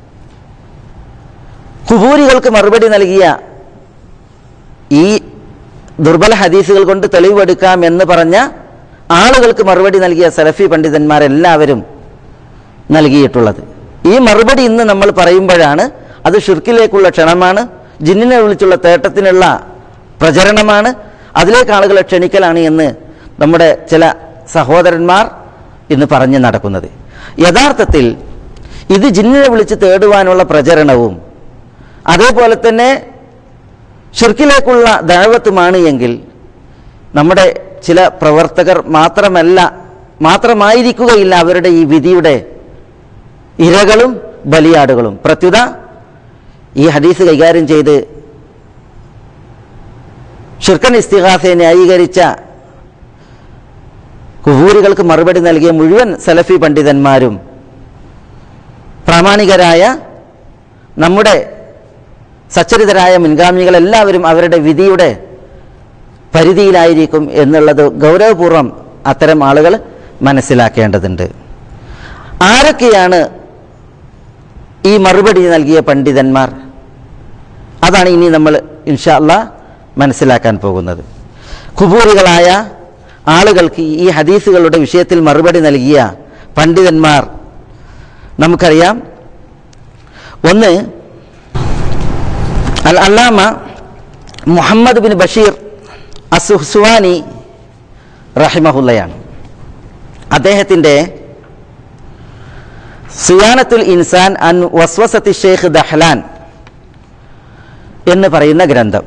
കുബൂരികൾക്ക് മറുപടി നൽകിയ ഈ ദുർബല ഹദീസുകൾ കൊണ്ട് തെളിവെടുക്കാം എന്ന് പറഞ്ഞ ആളുകൾക്ക് മറുപടി നൽകിയ സലഫി പണ്ഡിതന്മാരെല്ലാവരും നൽകിയിട്ടുള്ളത് ഈ മറുപടി ഇന്ന് നമ്മൾ പറയുമ്പോഴാണ് അത് ഷിർക്കിലേക്കുള്ള ക്ഷണമാണ് ജിന്നിനെ വിളിച്ചുള്ള തേട്ടത്തിനുള്ള പ്രചരണമാണ് അതിലേക്ക് ആളുകളെ ക്ഷണിക്കലാണ് എന്ന് നമ്മുടെ ചില സഹോദരന്മാർ ഇന്ന് പറഞ്ഞു നടക്കുന്നത് യഥാർത്ഥത്തിൽ ഇത് ജിന്നിനെ വിളിച്ച് തേടുവാനുള്ള പ്രചരണവും അതേപോലെ തന്നെ ഷിർക്കിലേക്കുള്ള ദഴവത്തുമാണ് എങ്കിൽ നമ്മുടെ ചില പ്രവർത്തകർ മാത്രമല്ല മാത്രമായിരിക്കുകയില്ല അവരുടെ ഈ വിധിയുടെ ഇരകളും ബലിയാടുകളും പ്രത്യുത ഈ ഹദീസ് കൈകാര്യം ചെയ്ത് ഷിർക്കൻ ഇസ്തിഹാസയെ ന്യായീകരിച്ച കുഹൂരികൾക്ക് മറുപടി നൽകിയ മുഴുവൻ സലഫി പണ്ഡിതന്മാരും പ്രാമാണികരായ നമ്മുടെ സച്ചരിതരായ മുൻഗാമികളെല്ലാവരും അവരുടെ വിധിയുടെ പരിധിയിലായിരിക്കും എന്നുള്ളത് ഗൗരവപൂർവ്വം അത്തരം ആളുകൾ മനസ്സിലാക്കേണ്ടതുണ്ട് ആരൊക്കെയാണ് ഈ മറുപടി നൽകിയ പണ്ഡിതന്മാർ അതാണ് ഇനി നമ്മൾ ഇൻഷാ അല്ലാ മനസ്സിലാക്കാൻ പോകുന്നത് കുബൂറികളായ ആളുകൾക്ക് ഈ ഹദീസുകളുടെ വിഷയത്തിൽ മറുപടി നൽകിയ പണ്ഡിതന്മാർ നമുക്കറിയാം ഒന്ന് അൽ അല്ലാമ മുഹമ്മദ് ബിൻ ബഷീർ അസുഹ്സുവാനി റഹിമഹുല്ലയാണ് അദ്ദേഹത്തിൻ്റെ സിയാനത്തുൽ ഇൻസാൻ അൻ വസ്വസത്തി ഷെയ്ഖ് ദഹ്ലാൻ എന്ന് പറയുന്ന ഗ്രന്ഥം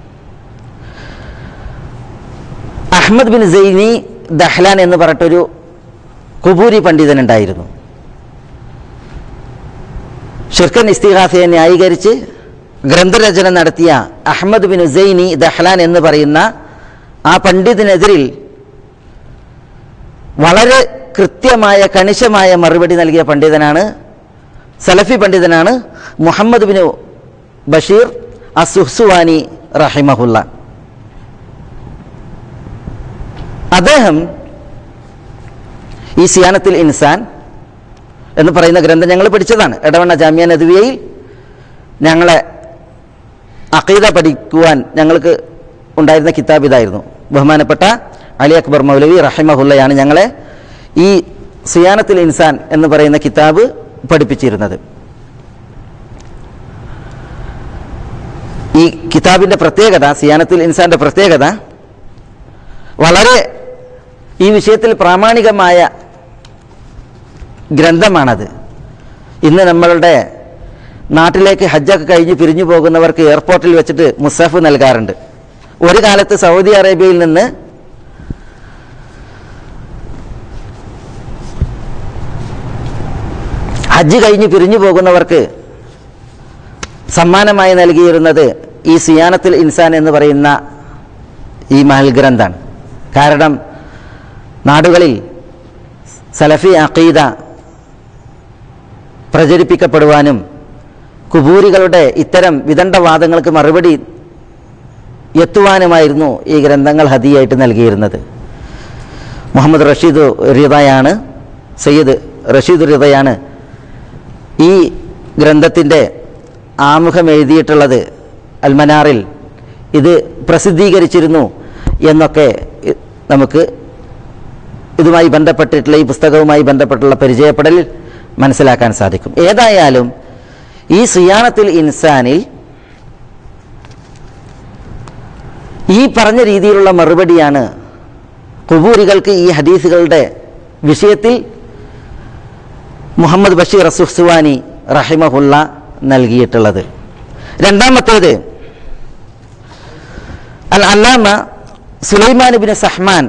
അഹമ്മദ് ബിൻ സൈനി ദഹ്ലാൻ എന്ന് പറഞ്ഞിട്ടൊരു കുബൂരി പണ്ഡിതനുണ്ടായിരുന്നു ഷിർക്കൻ ഇസ്തിഹാസയെ ന്യായീകരിച്ച് ഗ്രന്ഥരചന നടത്തിയ അഹമ്മദ് ബിൻ സൈനി ദഹ്ലാൻ എന്ന് പറയുന്ന ആ പണ്ഡിതനെതിരിൽ വളരെ കൃത്യമായ കണിശമായ മറുപടി നൽകിയ പണ്ഡിതനാണ് സലഫി പണ്ഡിതനാണ് മുഹമ്മദ് ബിൻ ബഷീർ അസുഹ്സുവാനി റഹിമഹുല്ല അദ്ദേഹം ഈ സിയാനത്തിൽ ഇൻസാൻ എന്ന് പറയുന്ന ഗ്രന്ഥം ഞങ്ങൾ പഠിച്ചതാണ് എടവണ്ണ ജാമ്യ നദുവിയയിൽ ഞങ്ങളെ അഖീദ പഠിക്കുവാൻ ഞങ്ങൾക്ക് ഉണ്ടായിരുന്ന കിതാബ് ഇതായിരുന്നു ബഹുമാനപ്പെട്ട അലി അക്ബർ മൗലവി റഹിമഹുല്ലയാണ് ഞങ്ങളെ ഈ സിയാനത്തിൽ ഇൻസാൻ എന്ന് പറയുന്ന കിതാബ് പഠിപ്പിച്ചിരുന്നത് ഈ കിതാബിൻ്റെ പ്രത്യേകത സിയാനത്തിൽ ഇൻസാന്റെ പ്രത്യേകത വളരെ ഈ വിഷയത്തിൽ പ്രാമാണികമായ ഗ്രന്ഥമാണത് ഇന്ന് നമ്മളുടെ നാട്ടിലേക്ക് ഹജ്ജൊക്കെ കഴിഞ്ഞ് പിരിഞ്ഞു പോകുന്നവർക്ക് എയർപോർട്ടിൽ വെച്ചിട്ട് മുസഫ് നൽകാറുണ്ട് ഒരു കാലത്ത് സൗദി അറേബ്യയിൽ നിന്ന് ഹജ്ജ് കഴിഞ്ഞ് പിരിഞ്ഞു പോകുന്നവർക്ക് സമ്മാനമായി നൽകിയിരുന്നത് ഈ സിയാനത്തിൽ ഇൻസാൻ എന്ന് പറയുന്ന ഈ മഹൽ ഗ്രന്ഥാണ് കാരണം നാടുകളിൽ സലഫി അഖീദ പ്രചരിപ്പിക്കപ്പെടുവാനും കുബൂരികളുടെ ഇത്തരം വിദണ്ഡവാദങ്ങൾക്ക് മറുപടി എത്തുവാനുമായിരുന്നു ഈ ഗ്രന്ഥങ്ങൾ ഹദിയായിട്ട് നൽകിയിരുന്നത് മുഹമ്മദ് റഷീദ് റിതയാണ് സയ്യിദ് റഷീദ് റിതയാണ് ഈ ഗ്രന്ഥത്തിൻ്റെ ആമുഖം എഴുതിയിട്ടുള്ളത് അൽമനാറിൽ ഇത് പ്രസിദ്ധീകരിച്ചിരുന്നു എന്നൊക്കെ ഇ- നമുക്ക് ഇതുമായി ബന്ധപ്പെട്ടിട്ടുള്ള ഈ പുസ്തകവുമായി ബന്ധപ്പെട്ടുള്ള പരിചയപ്പെടലിൽ മനസ്സിലാക്കാൻ സാധിക്കും ഏതായാലും ഈ സിയാനത്തിൽ ഇൻസാനിൽ ഈ പറഞ്ഞ രീതിയിലുള്ള മറുപടിയാണ് കുബൂരികൾക്ക് ഈ ഹദീസുകളുടെ വിഷയത്തിൽ മുഹമ്മദ് ബഷീർ സുഹ്സുവാനി റഹിമഹുല്ല നൽകിയിട്ടുള്ളത് രണ്ടാമത്തേത് അൽ അല്ലാമ സുലൈമാൻ ബിൻ സഹ്മാൻ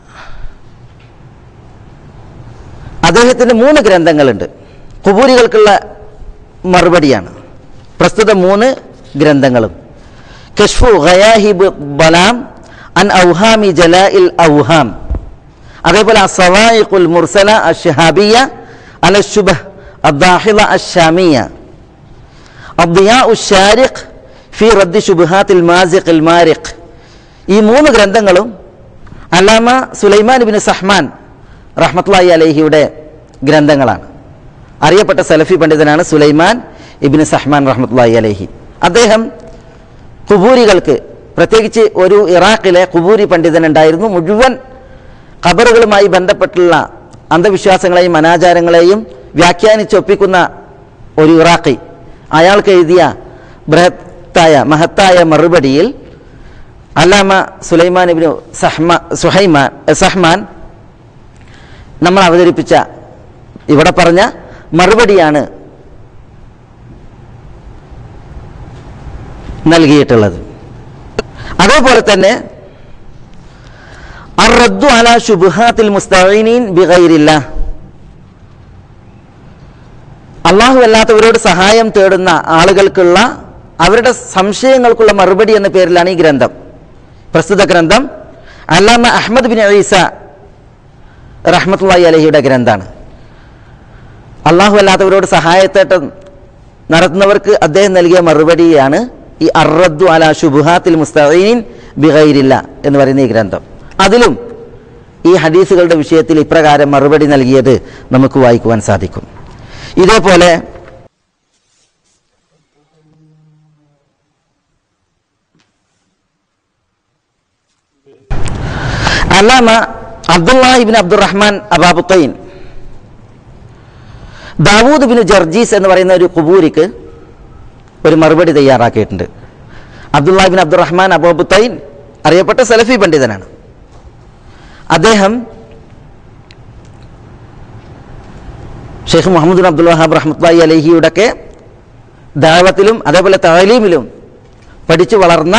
അദ്ദേഹത്തിൻ്റെ മൂന്ന് ഗ്രന്ഥങ്ങളുണ്ട് കുബൂരികൾക്കുള്ള മറുപടിയാണ് പ്രസ്തുത മൂന്ന് ഗ്രന്ഥങ്ങളും കഷ്ഫു ഖയാഹിബ് ബലാം അൻ ഔഹാമി ജലാഇൽ ഔഹാം അതേപോലെ അസവായിഖുൽ മുർസല അഷ്ഹാബിയ അല ശുബഹ് അദ്ദാഹിള അഷാമിയ അദ്ദിയാ ഉഷാരിഖ് ഫി റദ്ദി ശുബഹാത്തിൽ മാസിഖ് മാരിഖ് ഈ മൂന്ന് ഗ്രന്ഥങ്ങളും അല്ലാമ സുലൈമാൻ ബിൻ സഹ്മാൻ റഹ്മത്തുള്ളാഹി അലഹിയുടെ ഗ്രന്ഥങ്ങളാണ് അറിയപ്പെട്ട സലഫി പണ്ഡിതനാണ് സുലൈമാൻ ഇബിന് സഹ്മാൻ റഹ്മത്തുള്ളാഹി അലഹി അദ്ദേഹം കുബൂരികൾക്ക് പ്രത്യേകിച്ച് ഒരു ഇറാഖിലെ കുബൂരി പണ്ഡിതനുണ്ടായിരുന്നു മുഴുവൻ ഖബറുകളുമായി ബന്ധപ്പെട്ടുള്ള അന്ധവിശ്വാസങ്ങളെയും അനാചാരങ്ങളെയും വ്യാഖ്യാനിച്ചൊപ്പിക്കുന്ന ഒരു ഇറാഖി അയാൾക്ക് എഴുതിയ ബൃഹത്തായ മഹത്തായ മറുപടിയിൽ അല്ലാമ സുലൈമാൻ ഇബ്നു സഹ്മ സുഹൈമാൻ സഹ്മാൻ നമ്മൾ അവതരിപ്പിച്ച ഇവിടെ പറഞ്ഞ മറുപടിയാണ് നൽകിയിട്ടുള്ളത് അതേപോലെ തന്നെ അറദ്ദു അല ശുബുഹാത്തിൽ മുസ്തഈനീൻ ബിഗൈരില്ല അള്ളാഹു അല്ലാത്തവരോട് സഹായം തേടുന്ന ആളുകൾക്കുള്ള അവരുടെ സംശയങ്ങൾക്കുള്ള മറുപടി എന്ന പേരിലാണ് ഈ ഗ്രന്ഥം പ്രസ്തുത ഗ്രന്ഥം അല്ലാമ അഹമ്മദ് ബിൻ ഈസ റഹ്മത്തുള്ളാഹി അലഹിയുടെ ഗ്രന്ഥാണ് അള്ളാഹു അല്ലാത്തവരോട് സഹായത്തേട്ടം നടത്തുന്നവർക്ക് അദ്ദേഹം നൽകിയ മറുപടിയാണ് ഈ അറദ്ദു അല ഷുബുഹാത്തിൽ മുസ്തഈൻ ബിഗൈരില്ല എന്ന് പറയുന്ന ഈ ഗ്രന്ഥം അതിലും ഈ ഹദീസുകളുടെ വിഷയത്തിൽ ഇപ്രകാരം മറുപടി നൽകിയത് നമുക്ക് വായിക്കുവാൻ സാധിക്കും ഇതേപോലെ Allama Abdullah bin Abdurrahman Ababutain Dawud bin Jarjis എന്ന് പറയുന്ന ഒരു കുബൂരിക്ക് ഒരു മറുപടി തയ്യാറാക്കിയിട്ടുണ്ട് അബ്ദുല്ലാഹിബിൻ അബ്ദുറഹ്മാൻ അബാബുത്തൈൻ അറിയപ്പെട്ട സലഫി പണ്ഡിതനാണ് അദ്ദേഹം Sheikh Muhammad bin Abdul Wahhab റഹ്മത്ലായി അലഹിയുടെയൊക്കെ ദാവത്തിലും അതേപോലെ താലീമിലും പഠിച്ചു വളർന്ന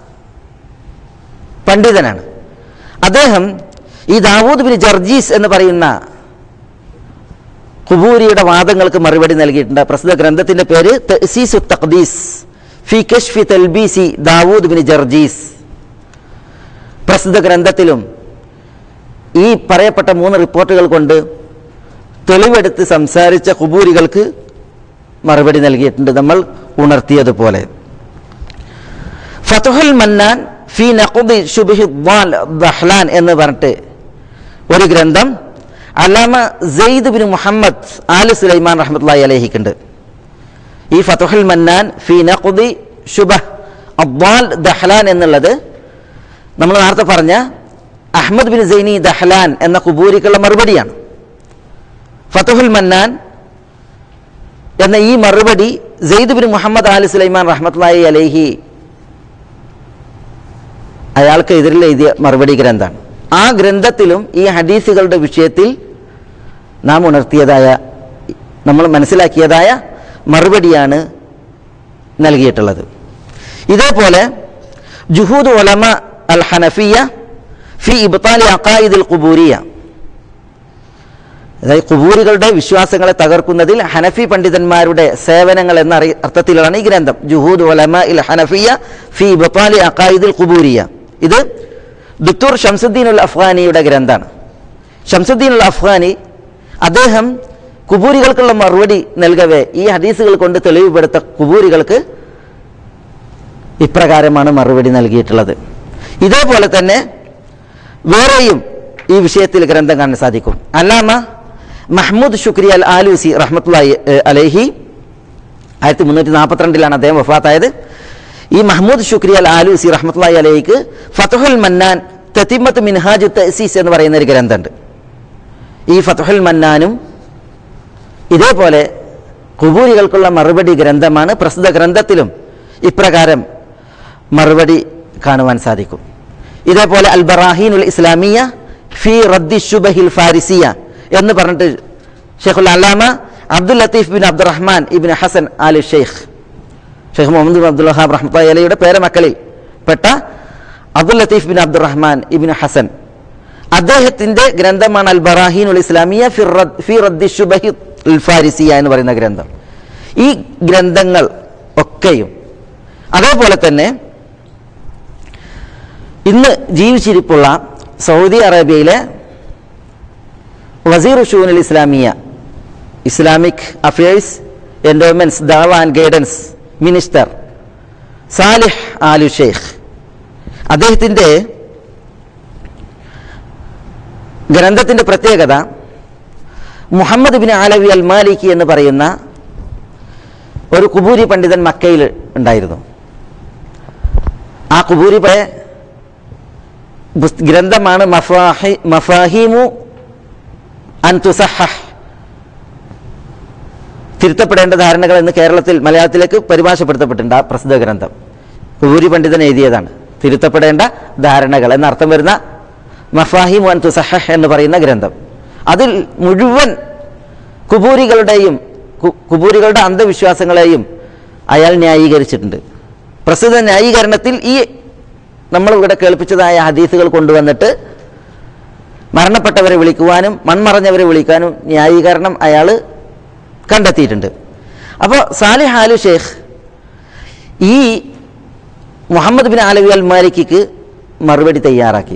പണ്ഡിതനാണ് അദ്ദേഹം ഈ ദാവൂദ് ബിൻ ജർജീസ് എന്ന് പറയുന്ന ഖുബൂരിയുടെ വാദങ്ങൾക്ക് മറുപടി നൽകിയിട്ടുണ്ട് പ്രസ്തുത ഗ്രന്ഥത്തിന്റെ പേര് തഅ്സീസു തഖ്ദീസ് ഫി കശ്ഫി തൽബീസി ദാവൂദ് ബിൻ ജർജീസ് പ്രസ്തുത ഗ്രന്ഥത്തിലും ഈ പറയപ്പെട്ട മൂന്ന് റിപ്പോർട്ടുകൾ കൊണ്ട് തെളിവെടുത്ത് സംസാരിച്ച ഖുബൂരികൾക്ക് മറുപടി നൽകിയിട്ടുണ്ട് നമ്മൾ ഉണർത്തിയതുപോലെ ഫതുഹുൽ മന്നാൻ ഫി നഖുദി ശുബിഹി ദ്വാൽ ദഹ്ലാൻ എന്ന് പറഞ്ഞിട്ട് ഒരു ഗ്രന്ഥം Allama Saeed bin Muhammad Aal Sulaiman റഹ്മത്തുള്ളാഹി അലഹിക്കുണ്ട് ഈ ഫതുഹുൽ മന്നാൻ ഫി നഖുദി ശുബഹ് അബ്വാൽ ദഹ്ലാൻ എന്നുള്ളത് നമ്മൾ നേരത്തെ പറഞ്ഞ അഹമ്മദ് ബിൻ സൈനി ദഹ്ലാൻ എന്ന കുബൂരിക്കുള്ള മറുപടിയാണ് ഫതുഹുൽ മന്നാൻ എന്ന ഈ മറുപടി Saeed bin Muhammad Aal Sulaiman റഹ്മത്തുള്ളാഹി അലൈഹി അയാൾക്ക് എതിരിൽ എഴുതിയ മറുപടി ഗ്രന്ഥമാണ് ആ ഗ്രന്ഥത്തിലും ഈ ഹദീസുകളുടെ വിഷയത്തിൽ നാം ഉണർത്തിയതായ നമ്മൾ മനസ്സിലാക്കിയതായ മറുപടിയാണ് നൽകിയിട്ടുള്ളത് ഇതേപോലെ ജുഹൂദ് ഒലമ അൽ ഹനഫിയ ഫി ഇബ്താലി അഖായിദുൽ ഖുബൂരിയ അതായത് കുബൂരികളുടെ വിശ്വാസങ്ങളെ തകർക്കുന്നതിൽ ഹനഫി പണ്ഡിതന്മാരുടെ സേവനങ്ങൾ എന്ന അറി- അർത്ഥത്തിലാണ് ഈ ഗ്രന്ഥം ജുഹൂദ് ഒലമ ഇൽ ഹനഫിയ ഫി ബത്താലി അഖായിദുൽ ഖുബൂരിയ ഇത് ദുത്തൂർ ഷംസുദ്ദീൻ ഉൽ അഫ്ഗാനിയുടെ ഗ്രന്ഥമാണ് ഷംസുദ്ദീൻ ഉൽ അഫ്ഗാനി അദ്ദേഹം കുബൂരികൾക്കുള്ള മറുപടി നൽകവേ ഈ ഹദീസുകൾ കൊണ്ട് തെളിവുപെടുത്ത കുബൂരികൾക്ക് ഇപ്രകാരമാണ് മറുപടി നൽകിയിട്ടുള്ളത് ഇതേപോലെ തന്നെ വേറെയും ഈ വിഷയത്തിൽ ഗ്രന്ഥം കാണാൻ സാധിക്കും അല്ലാമ മഹ്മൂദ് ഷുക്രി അൽ ആലൂസി റഹ്മത്തുള്ളാഹി ഏഹ്, അലൈഹി ആയിരത്തി മുന്നൂറ്റി നാൽപ്പത്തിരണ്ടിലാണ് അദ്ദേഹം വഫാത്തായത് ഈ മഹ്മൂദ് ഷുക്രി അൽ ആലൂസി റഹ്മത്തുള്ളാഹി അലൈഹിക്ക് ഫതുഹുൽ മന്നാൻ തത്തിമത്ത് മിൻഹാജ് തസീസ് എന്ന് പറയുന്ന ഒരു ഗ്രന്ഥമുണ്ട് ഈ ഫതുഹുൽ മന്നാനും ഇതേപോലെ കുബൂരികൾക്കുള്ള മറുപടി ഗ്രന്ഥമാണ് പ്രസ്തുത ഗ്രന്ഥത്തിലും ഇപ്രകാരം മറുപടി കാണുവാൻ സാധിക്കും ഇതേപോലെ അൽ ബറാഹീനുൽ ഇസ്ലാമിയ ഫി റദ്ദി ഷുബഹിൽ ഫാരിസിയ എന്ന് പറഞ്ഞിട്ട് ഷെയ്ഖുൽ Allama Abdul Latif bin Abdurrahman ibn Hasan Aal Sheikh Sheikh Muhammad bin Abdul Wahhab റഹ്മത്ത് അലയുടെ പേരമക്കളിൽ പെട്ട Abdul Latif bin Abdurrahman ibn Hasan അദ്ദേഹത്തിന്റെ ഗ്രന്ഥമാണ് അൽ ബറാഹീനുൽ ഇസ്ലാമിയ ഫി റദ്- ഫി റദ്ദി ഷുബഹി അൽ ഫാരിസിയ എന്ന് പറയുന്ന ഗ്രന്ഥം ഈ ഗ്രന്ഥങ്ങൾ ഒക്കെയും അതേപോലെ തന്നെ ഇന്ന് ജീവിച്ചിരിപ്പുള്ള സൗദി അറേബ്യയിലെ വസീർ ഷൂനുൽ ഇസ്ലാമിയ Islamic Affairs endowments Dawah and guidance minister Saleh Aal Sheikh അദ്ദേഹത്തിൻ്റെ ഗ്രന്ഥത്തിൻ്റെ പ്രത്യേകത Muhammad bin Alawi al Maliki എന്ന് പറയുന്ന ഒരു കുബൂരി പണ്ഡിതൻ മക്കയിൽ ഉണ്ടായിരുന്നു ആ കുബൂരി പഴയ പുസ്ത- ഗ്രന്ഥമാണ് മഫാഹി മഫാഹിമു അൻ തുസഹഹ് തിരുത്തപ്പെടേണ്ട ധാരണകൾ എന്ന് കേരളത്തിൽ മലയാളത്തിലേക്ക് പരിഭാഷപ്പെടുത്തപ്പെട്ടിട്ടുണ്ട് ആ പ്രസിദ്ധ ഗ്രന്ഥം കുബൂരി പണ്ഡിതൻ എഴുതിയതാണ് തിരുത്തപ്പെടേണ്ട ധാരണകൾ എന്നർത്ഥം വരുന്ന മഫാഹിമു അൻ തുസഹഹ് എന്ന് പറയുന്ന ഗ്രന്ഥം അതിൽ മുഴുവൻ കുബൂരികളുടെയും കു- കുബൂരികളുടെ അന്ധവിശ്വാസങ്ങളെയും അയാൾ ന്യായീകരിച്ചിട്ടുണ്ട് പ്രസ്തുത ന്യായീകരണത്തിൽ ഈ നമ്മൾ ഇവിടെ കേൾപ്പിച്ചതായ ഹദീസുകൾ കൊണ്ടുവന്നിട്ട് മരണപ്പെട്ടവരെ വിളിക്കുവാനും മൺമറഞ്ഞവരെ വിളിക്കാനും ന്യായീകരണം അയാൾ കണ്ടെത്തിയിട്ടുണ്ട് അപ്പോൾ സാലിഹ് ആലു ഷേഖ് ഈ മുഹമ്മദ് ബിൻ ആലവി അൽ മാലിക്കിക്ക് മറുപടി തയ്യാറാക്കി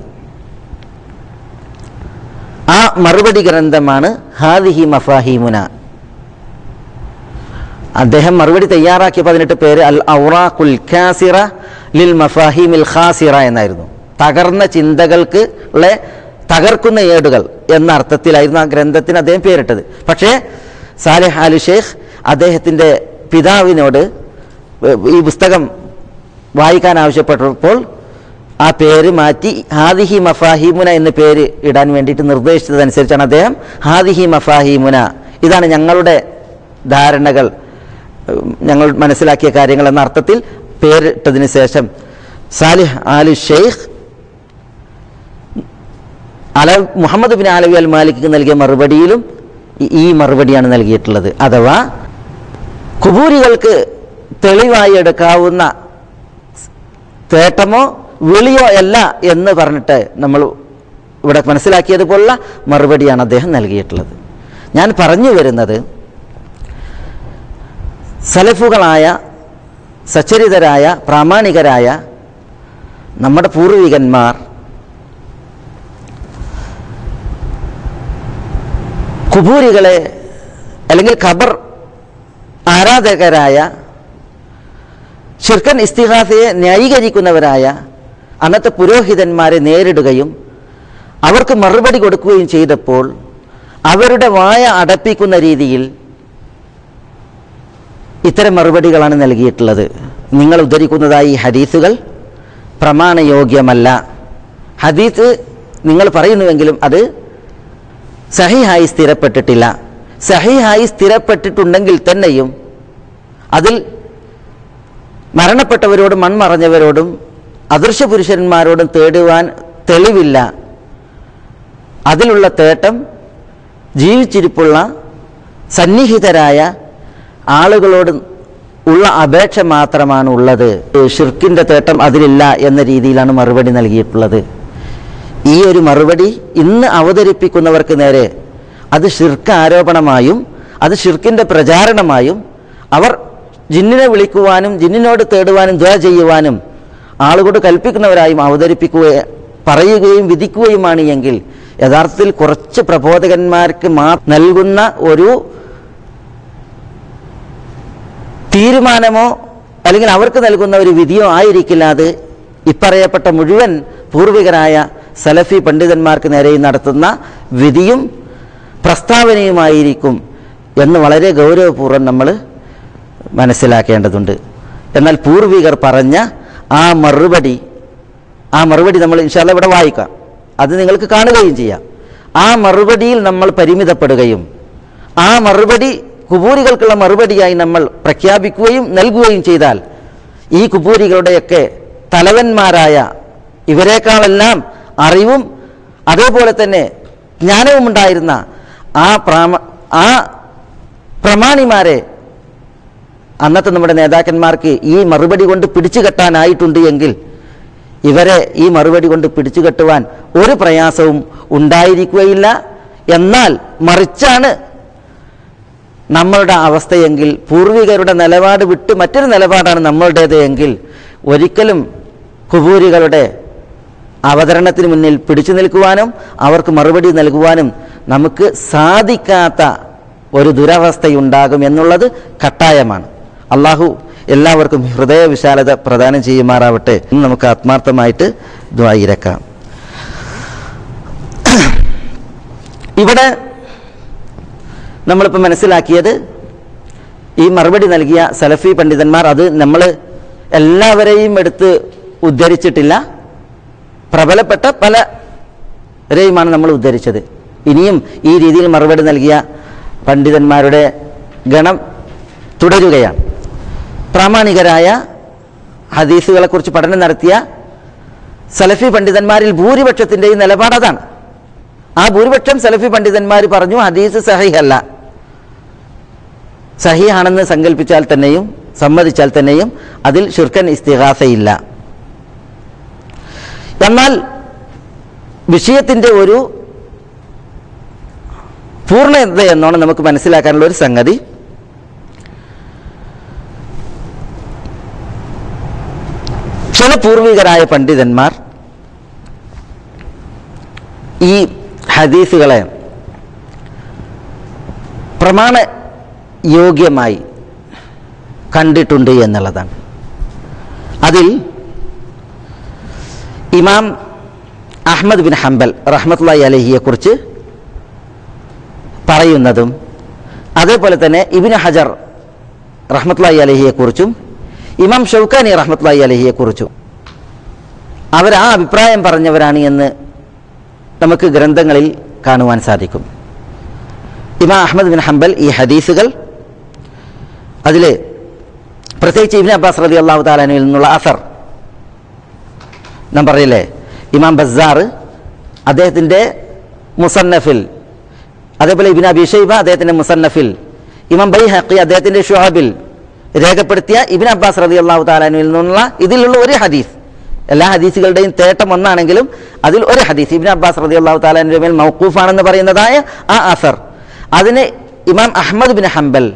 ആ മറുപടി ഗ്രന്ഥമാണ് ഹാദിഹി മഫാഹിമുന അദ്ദേഹം മറുപടി തയ്യാറാക്കിയപ്പോൾ അതിനിട്ട് പേര് അൽ ഔറാഖുൽ ഖാസിറ ലിൽ മഫാഹിമിൽ ഖാസിറ എന്നായിരുന്നു തകർന്ന ചിന്തകൾക്ക് ഉള്ള തകർക്കുന്ന ഏടുകൾ എന്ന അർത്ഥത്തിലായിരുന്നു ആ ഗ്രന്ഥത്തിന് അദ്ദേഹം പേരിട്ടത് പക്ഷേ സാലിഹ് അലി ഷെയ്ഖ് അദ്ദേഹത്തിൻ്റെ പിതാവിനോട് ഈ പുസ്തകം വായിക്കാൻ ആവശ്യപ്പെട്ടപ്പോൾ ആ പേര് മാറ്റി ഹാദിഹി മഫാഹിമുന എന്ന പേര് ഇടാൻ വേണ്ടിയിട്ട് നിർദ്ദേശിച്ചതനുസരിച്ചാണ് അദ്ദേഹം ഹാദിഹി മഫാഹിമുന ഇതാണ് ഞങ്ങളുടെ ധാരണകൾ ഉം, ഞങ്ങൾ മനസ്സിലാക്കിയ കാര്യങ്ങൾ എന്ന അർത്ഥത്തിൽ പേരിട്ടതിന് ശേഷം സാലിഹ് ആലി ഷെയ്ഖ് അല Muhammad bin Alawi al Malik നൽകിയ മറുപടിയിലും ഈ- ഈ മറുപടിയാണ് നൽകിയിട്ടുള്ളത് അഥവാ കുബൂരികൾക്ക് തെളിവായി എടുക്കാവുന്ന തേട്ടമോ വിളിയോ അല്ല എന്ന് പറഞ്ഞിട്ട് നമ്മൾ ഇവിടെ മനസ്സിലാക്കിയതുപോലുള്ള മറുപടിയാണ് അദ്ദേഹം നൽകിയിട്ടുള്ളത് ഞാൻ പറഞ്ഞു വരുന്നത് സലഫുകളായ സച്ചരിതരായ പ്രാമാണികരായ നമ്മുടെ പൂർവികന്മാർ കുബൂരികളെ അല്ലെങ്കിൽ ഖബർ ആരാധകരായ ഷിർക്കൻ ഇസ്തിഹാസയെ ന്യായീകരിക്കുന്നവരായ അന്നത്തെ പുരോഹിതന്മാരെ നേരിടുകയും അവർക്ക് മറുപടി കൊടുക്കുകയും ചെയ്തപ്പോൾ അവരുടെ വായ അടപ്പിക്കുന്ന രീതിയിൽ ഇത്തരം മറുപടികളാണ് നൽകിയിട്ടുള്ളത് നിങ്ങൾ ഉദ്ധരിക്കുന്നതായി ഈ ഹദീസുകൾ പ്രമാണയോഗ്യമല്ല ഹദീസ് നിങ്ങൾ പറയുന്നുവെങ്കിലും അത് സഹിഹായി സ്ഥിരപ്പെട്ടിട്ടില്ല സഹിഹായി സ്ഥിരപ്പെട്ടിട്ടുണ്ടെങ്കിൽ തന്നെയും അതിൽ മരണപ്പെട്ടവരോടും മൺമറഞ്ഞവരോടും അദൃശ്യ പുരുഷന്മാരോടും തേടുവാൻ തെളിവില്ല അതിലുള്ള തേട്ടം ജീവിച്ചിരിപ്പുള്ള സന്നിഹിതരായ ആളുകളോട് ഉള്ള അപേക്ഷ മാത്രമാണ് ഉള്ളത് ഷിർക്കിൻ്റെ തേട്ടം അതിലില്ല എന്ന രീതിയിലാണ് മറുപടി നൽകിയിട്ടുള്ളത് ഈ ഒരു മറുപടി ഇന്ന് അവതരിപ്പിക്കുന്നവർക്ക് നേരെ അത് ഷിർക്ക് ആരോപണമായും അത് ഷിർക്കിൻ്റെ പ്രചാരണമായും അവർ ജിന്നിനെ വിളിക്കുവാനും ജിന്നിനോട് തേടുവാനും ദ്വ ചെയ്യുവാനും ആളുകളോട് കൽപ്പിക്കുന്നവരായും അവതരിപ്പിക്കുകയും പറയുകയും വിധിക്കുകയുമാണ് എങ്കിൽ യഥാർത്ഥത്തിൽ കുറച്ച് പ്രബോധകന്മാർക്ക് മാ നൽകുന്ന ഒരു തീരുമാനമോ അല്ലെങ്കിൽ അവർക്ക് നൽകുന്ന ഒരു വിധിയോ ആയിരിക്കില്ല അത് ഇപ്പറയപ്പെട്ട മുഴുവൻ പൂർവികരായ സലഫി പണ്ഡിതന്മാർക്ക് നേരെയും നടത്തുന്ന വിധിയും പ്രസ്താവനയുമായിരിക്കും എന്ന് വളരെ ഗൗരവപൂർവ്വം നമ്മൾ മനസ്സിലാക്കേണ്ടതുണ്ട് എന്നാൽ പൂർവികർ പറഞ്ഞ ആ മറുപടി ആ മറുപടി നമ്മൾ ഇൻഷാല്ല ഇവിടെ വായിക്കാം അത് നിങ്ങൾക്ക് കാണുകയും ചെയ്യാം ആ മറുപടിയിൽ നമ്മൾ പരിമിതപ്പെടുകയും ആ മറുപടി കുബൂരികൾക്കുള്ള മറുപടിയായി നമ്മൾ പ്രഖ്യാപിക്കുകയും നൽകുകയും ചെയ്താൽ ഈ കുബൂരികളുടെയൊക്കെ തലവന്മാരായ ഇവരെക്കാളെല്ലാം അറിവും അതേപോലെ തന്നെ ജ്ഞാനവും ഉണ്ടായിരുന്ന ആ പ്രാമ ആ പ്രമാണിമാരെ അന്നത്തെ നമ്മുടെ നേതാക്കന്മാർക്ക് ഈ മറുപടി കൊണ്ട് പിടിച്ചു കെട്ടാനായിട്ടുണ്ട് എങ്കിൽ ഇവരെ ഈ മറുപടി കൊണ്ട് പിടിച്ചു കെട്ടുവാൻ ഒരു പ്രയാസവും ഉണ്ടായിരിക്കുകയില്ല എന്നാൽ മറിച്ചാണ് നമ്മളുടെ അവസ്ഥയെങ്കിൽ പൂർവികരുടെ നിലപാട് വിട്ട് മറ്റൊരു നിലപാടാണ് നമ്മളുടേത് എങ്കിൽ ഒരിക്കലും കുബൂരികളുടെ അവതരണത്തിന് മുന്നിൽ പിടിച്ചു നിൽക്കുവാനും അവർക്ക് മറുപടി നൽകുവാനും നമുക്ക് സാധിക്കാത്ത ഒരു ദുരവസ്ഥയുണ്ടാകും എന്നുള്ളത് കട്ടായമാണ് അള്ളാഹു എല്ലാവർക്കും ഹൃദയവിശാലത പ്രദാനം ചെയ്യുമാറാവട്ടെ എന്ന് നമുക്ക് ആത്മാർത്ഥമായിട്ട് ദ്വായിരക്കാം ഇവിടെ നമ്മളിപ്പോൾ മനസ്സിലാക്കിയത് ഈ മറുപടി നൽകിയ സലഫി പണ്ഡിതന്മാർ അത് നമ്മൾ എല്ലാവരെയും എടുത്ത് ഉദ്ധരിച്ചിട്ടില്ല പ്രബലപ്പെട്ട പലരെയുമാണ് നമ്മൾ ഉദ്ധരിച്ചത് ഇനിയും ഈ രീതിയിൽ മറുപടി നൽകിയ പണ്ഡിതന്മാരുടെ ഗണം തുടരുകയാണ് പ്രാമാണികരായ ഹദീസുകളെക്കുറിച്ച് പഠനം നടത്തിയ സലഫി പണ്ഡിതന്മാരിൽ ഭൂരിപക്ഷത്തിൻ്റെയും നിലപാട് അതാണ് ആ ഭൂരിപക്ഷം സലഫി പണ്ഡിതന്മാർ പറഞ്ഞു ഹദീസ് സഹിഹല്ല സഹിയാണെന്ന് സങ്കല്പിച്ചാൽ തന്നെയും സമ്മതിച്ചാൽ തന്നെയും അതിൽ ഷിർക്കൻ ഇസ്തിഹാസയില്ല എന്നാൽ വിഷയത്തിൻ്റെ ഒരു പൂർണ്ണത എന്നോണം നമുക്ക് മനസ്സിലാക്കാനുള്ള ഒരു സംഗതി ചില പൂർവികരായ പണ്ഡിതന്മാർ ഈ ഹദീസുകളെ പ്രമാണ യോഗ്യമായി കണ്ടിട്ടുണ്ട് എന്നുള്ളതാണ് അതിൽ ഇമാം അഹ്മദ് ബിൻ ഹംബൽ റഹ്മത്തുള്ളി അലഹിയെ കുറിച്ച് പറയുന്നതും അതേപോലെ തന്നെ ഇബിന് ഹജർ റഹ്മത്തുള്ളി അലഹിയെ കുറിച്ചും ഇമാം ഷൗക്കാനി റഹ്മത്തുള്ളി അലഹിയെ കുറിച്ചും അവർ ആ അഭിപ്രായം പറഞ്ഞവരാണ് എന്ന് നമുക്ക് ഗ്രന്ഥങ്ങളിൽ കാണുവാൻ സാധിക്കും ഇമാം അഹമ്മദ് ബിൻ ഹംബൽ ഈ ഹദീസുകൾ അതിൽ പ്രത്യേകിച്ച് ഇബിൻ അബ്ബാസ് റതി അള്ളാഹു താലാനുവിൽ നിന്നുള്ള അസർ നാം പറയില്ലേ ഇമാം ബസാർ അദ്ദേഹത്തിൻ്റെ മുസന്നഫിൽ അതേപോലെ ഇബിൻ അബി ഷൈബ അദ്ദേഹത്തിൻ്റെ മുസന്നഫിൽ ഇമാം ബൈ ഹക്കി അദ്ദേഹത്തിൻ്റെ ഷുഹാബിൽ രേഖപ്പെടുത്തിയ ഇബിൻ അബ്ബാസ് റതി അള്ളാഹു താലാനുവിൽ നിന്നുള്ള ഇതിലുള്ള ഒരു ഹദീസ് എല്ലാ ഹദീസുകളുടെയും തേട്ടം ഒന്നാണെങ്കിലും അതിൽ ഒരു ഹദീസ് ഇബിൻ അബ്ബാസ് റതി അള്ളാഹു താലാൻ്റെ മേൽ മൗക്കൂഫാണെന്ന് പറയുന്നതായ ആ അസർ അതിന് ഇമാം അഹമ്മദ് ബിൻ ഹംബൽ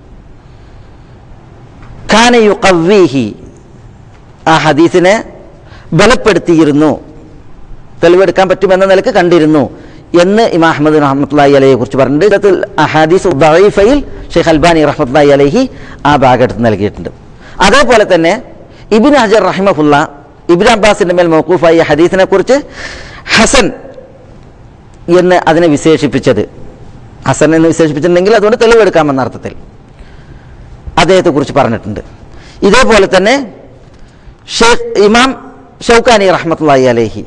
ഖാന യുഖവ്വീഹി ആ ഹദീസിനെ ബലപ്പെടുത്തിയിരുന്നു തെളിവെടുക്കാൻ പറ്റുമെന്ന നിലക്ക് കണ്ടിരുന്നു എന്ന് ഇമാം അഹമ്മദ് റഹ്മത്തുള്ളി അലയെ കുറിച്ച് പറഞ്ഞിട്ടുണ്ട് ഇതിൽ അഹാദീസ് ദഈഫയിൽ ഷെയ്ഖ് അൽബാനി റഹ്മത്തുള്ളി അലഹി ആ ഭാഗം എടുത്ത് നൽകിയിട്ടുണ്ട് അതേപോലെ തന്നെ ഇബിൻ ഹജർ റഹിമഹുല്ല ഇബിൻ അബ്ബാസിന്റെ മേൽ മൗക്കൂഫായ ഹദീസിനെ കുറിച്ച് ഹസൻ എന്ന് അതിനെ വിശേഷിപ്പിച്ചത് ഹസൻ എന്ന് വിശേഷിപ്പിച്ചിട്ടുണ്ടെങ്കിൽ അതുകൊണ്ട് തെളിവെടുക്കാമെന്ന അർത്ഥത്തിൽ അദ്ദേഹത്തെ കുറിച്ച് പറഞ്ഞിട്ടുണ്ട് ഇതേപോലെ തന്നെ ഷെയ്ഖ് ഇമാം ഷൗക്കാനി റഹ്മത്തുള്ളി അലഹി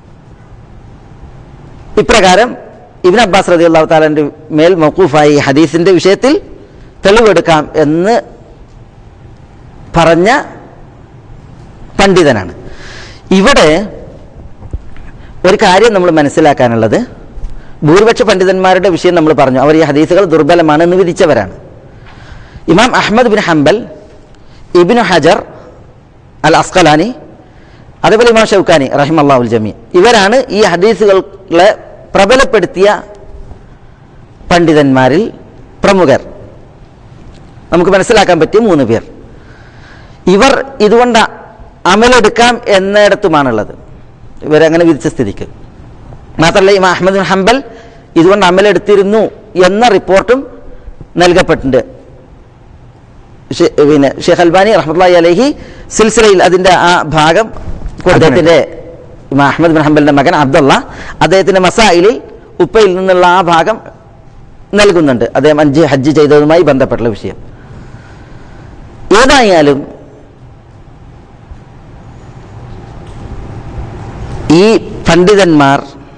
ഇപ്രകാരം ഇബിൻ അബ്ബാസ് റതി അള്ളാഹു താലാന്റെ മേൽ മൗക്കൂഫായി ഹദീസിന്റെ വിഷയത്തിൽ തെളിവെടുക്കാം എന്ന് പറഞ്ഞ പണ്ഡിതനാണ് ഇവിടെ ഒരു കാര്യം നമ്മൾ മനസ്സിലാക്കാനുള്ളത് ഭൂരിപക്ഷ പണ്ഡിതന്മാരുടെ വിഷയം നമ്മൾ പറഞ്ഞു അവർ ഈ ഹദീസുകൾ ദുർബലമാണെന്ന് വിധിച്ചവരാണ് Imam Ahmad bin Hanbal ibn Hajar al Asqalani അതേപോലെ ഇമാം ഷൗക്കാനി റഹിം അള്ളാഹുൽ ജമി ഇവരാണ് ഈ ഹദീസുകളെ പ്രബലപ്പെടുത്തിയ പണ്ഡിതന്മാരിൽ പ്രമുഖർ നമുക്ക് മനസ്സിലാക്കാൻ പറ്റിയ മൂന്ന് പേർ ഇവർ ഇതുകൊണ്ട് അമലെടുക്കാം എന്നിടത്തുമാണുള്ളത് ഇവരങ്ങനെ വിധിച്ച സ്ഥിതിക്ക് മാത്രമല്ല ഇമാം അഹമ്മദ് ബിൻ ഹംബൽ ഇതുകൊണ്ട് അമലെടുത്തിരുന്നു എന്ന റിപ്പോർട്ടും നൽകപ്പെട്ടിട്ടുണ്ട് ഷെ- പിന്നെ ഷെയ്ഖ് അൽബാനി റഹ്മത്തുള്ളാഹി അലഹി സിൽസിലയിൽ അതിൻ്റെ ആ ഭാഗം അദ്ദേഹത്തിൻ്റെ ഇമാം അഹമ്മദ് ബിൻ ഹംബലിൻ്റെ മകൻ അബ്ദുള്ള അദ്ദേഹത്തിൻ്റെ മസായിലിൽ ഉപ്പയിൽ നിന്നുള്ള ആ ഭാഗം നൽകുന്നുണ്ട് അദ്ദേഹം അഞ്ച് ഹജ്ജ് ചെയ്തതുമായി ബന്ധപ്പെട്ടുള്ള വിഷയം ഏതായാലും ഈ പണ്ഡിതന്മാർ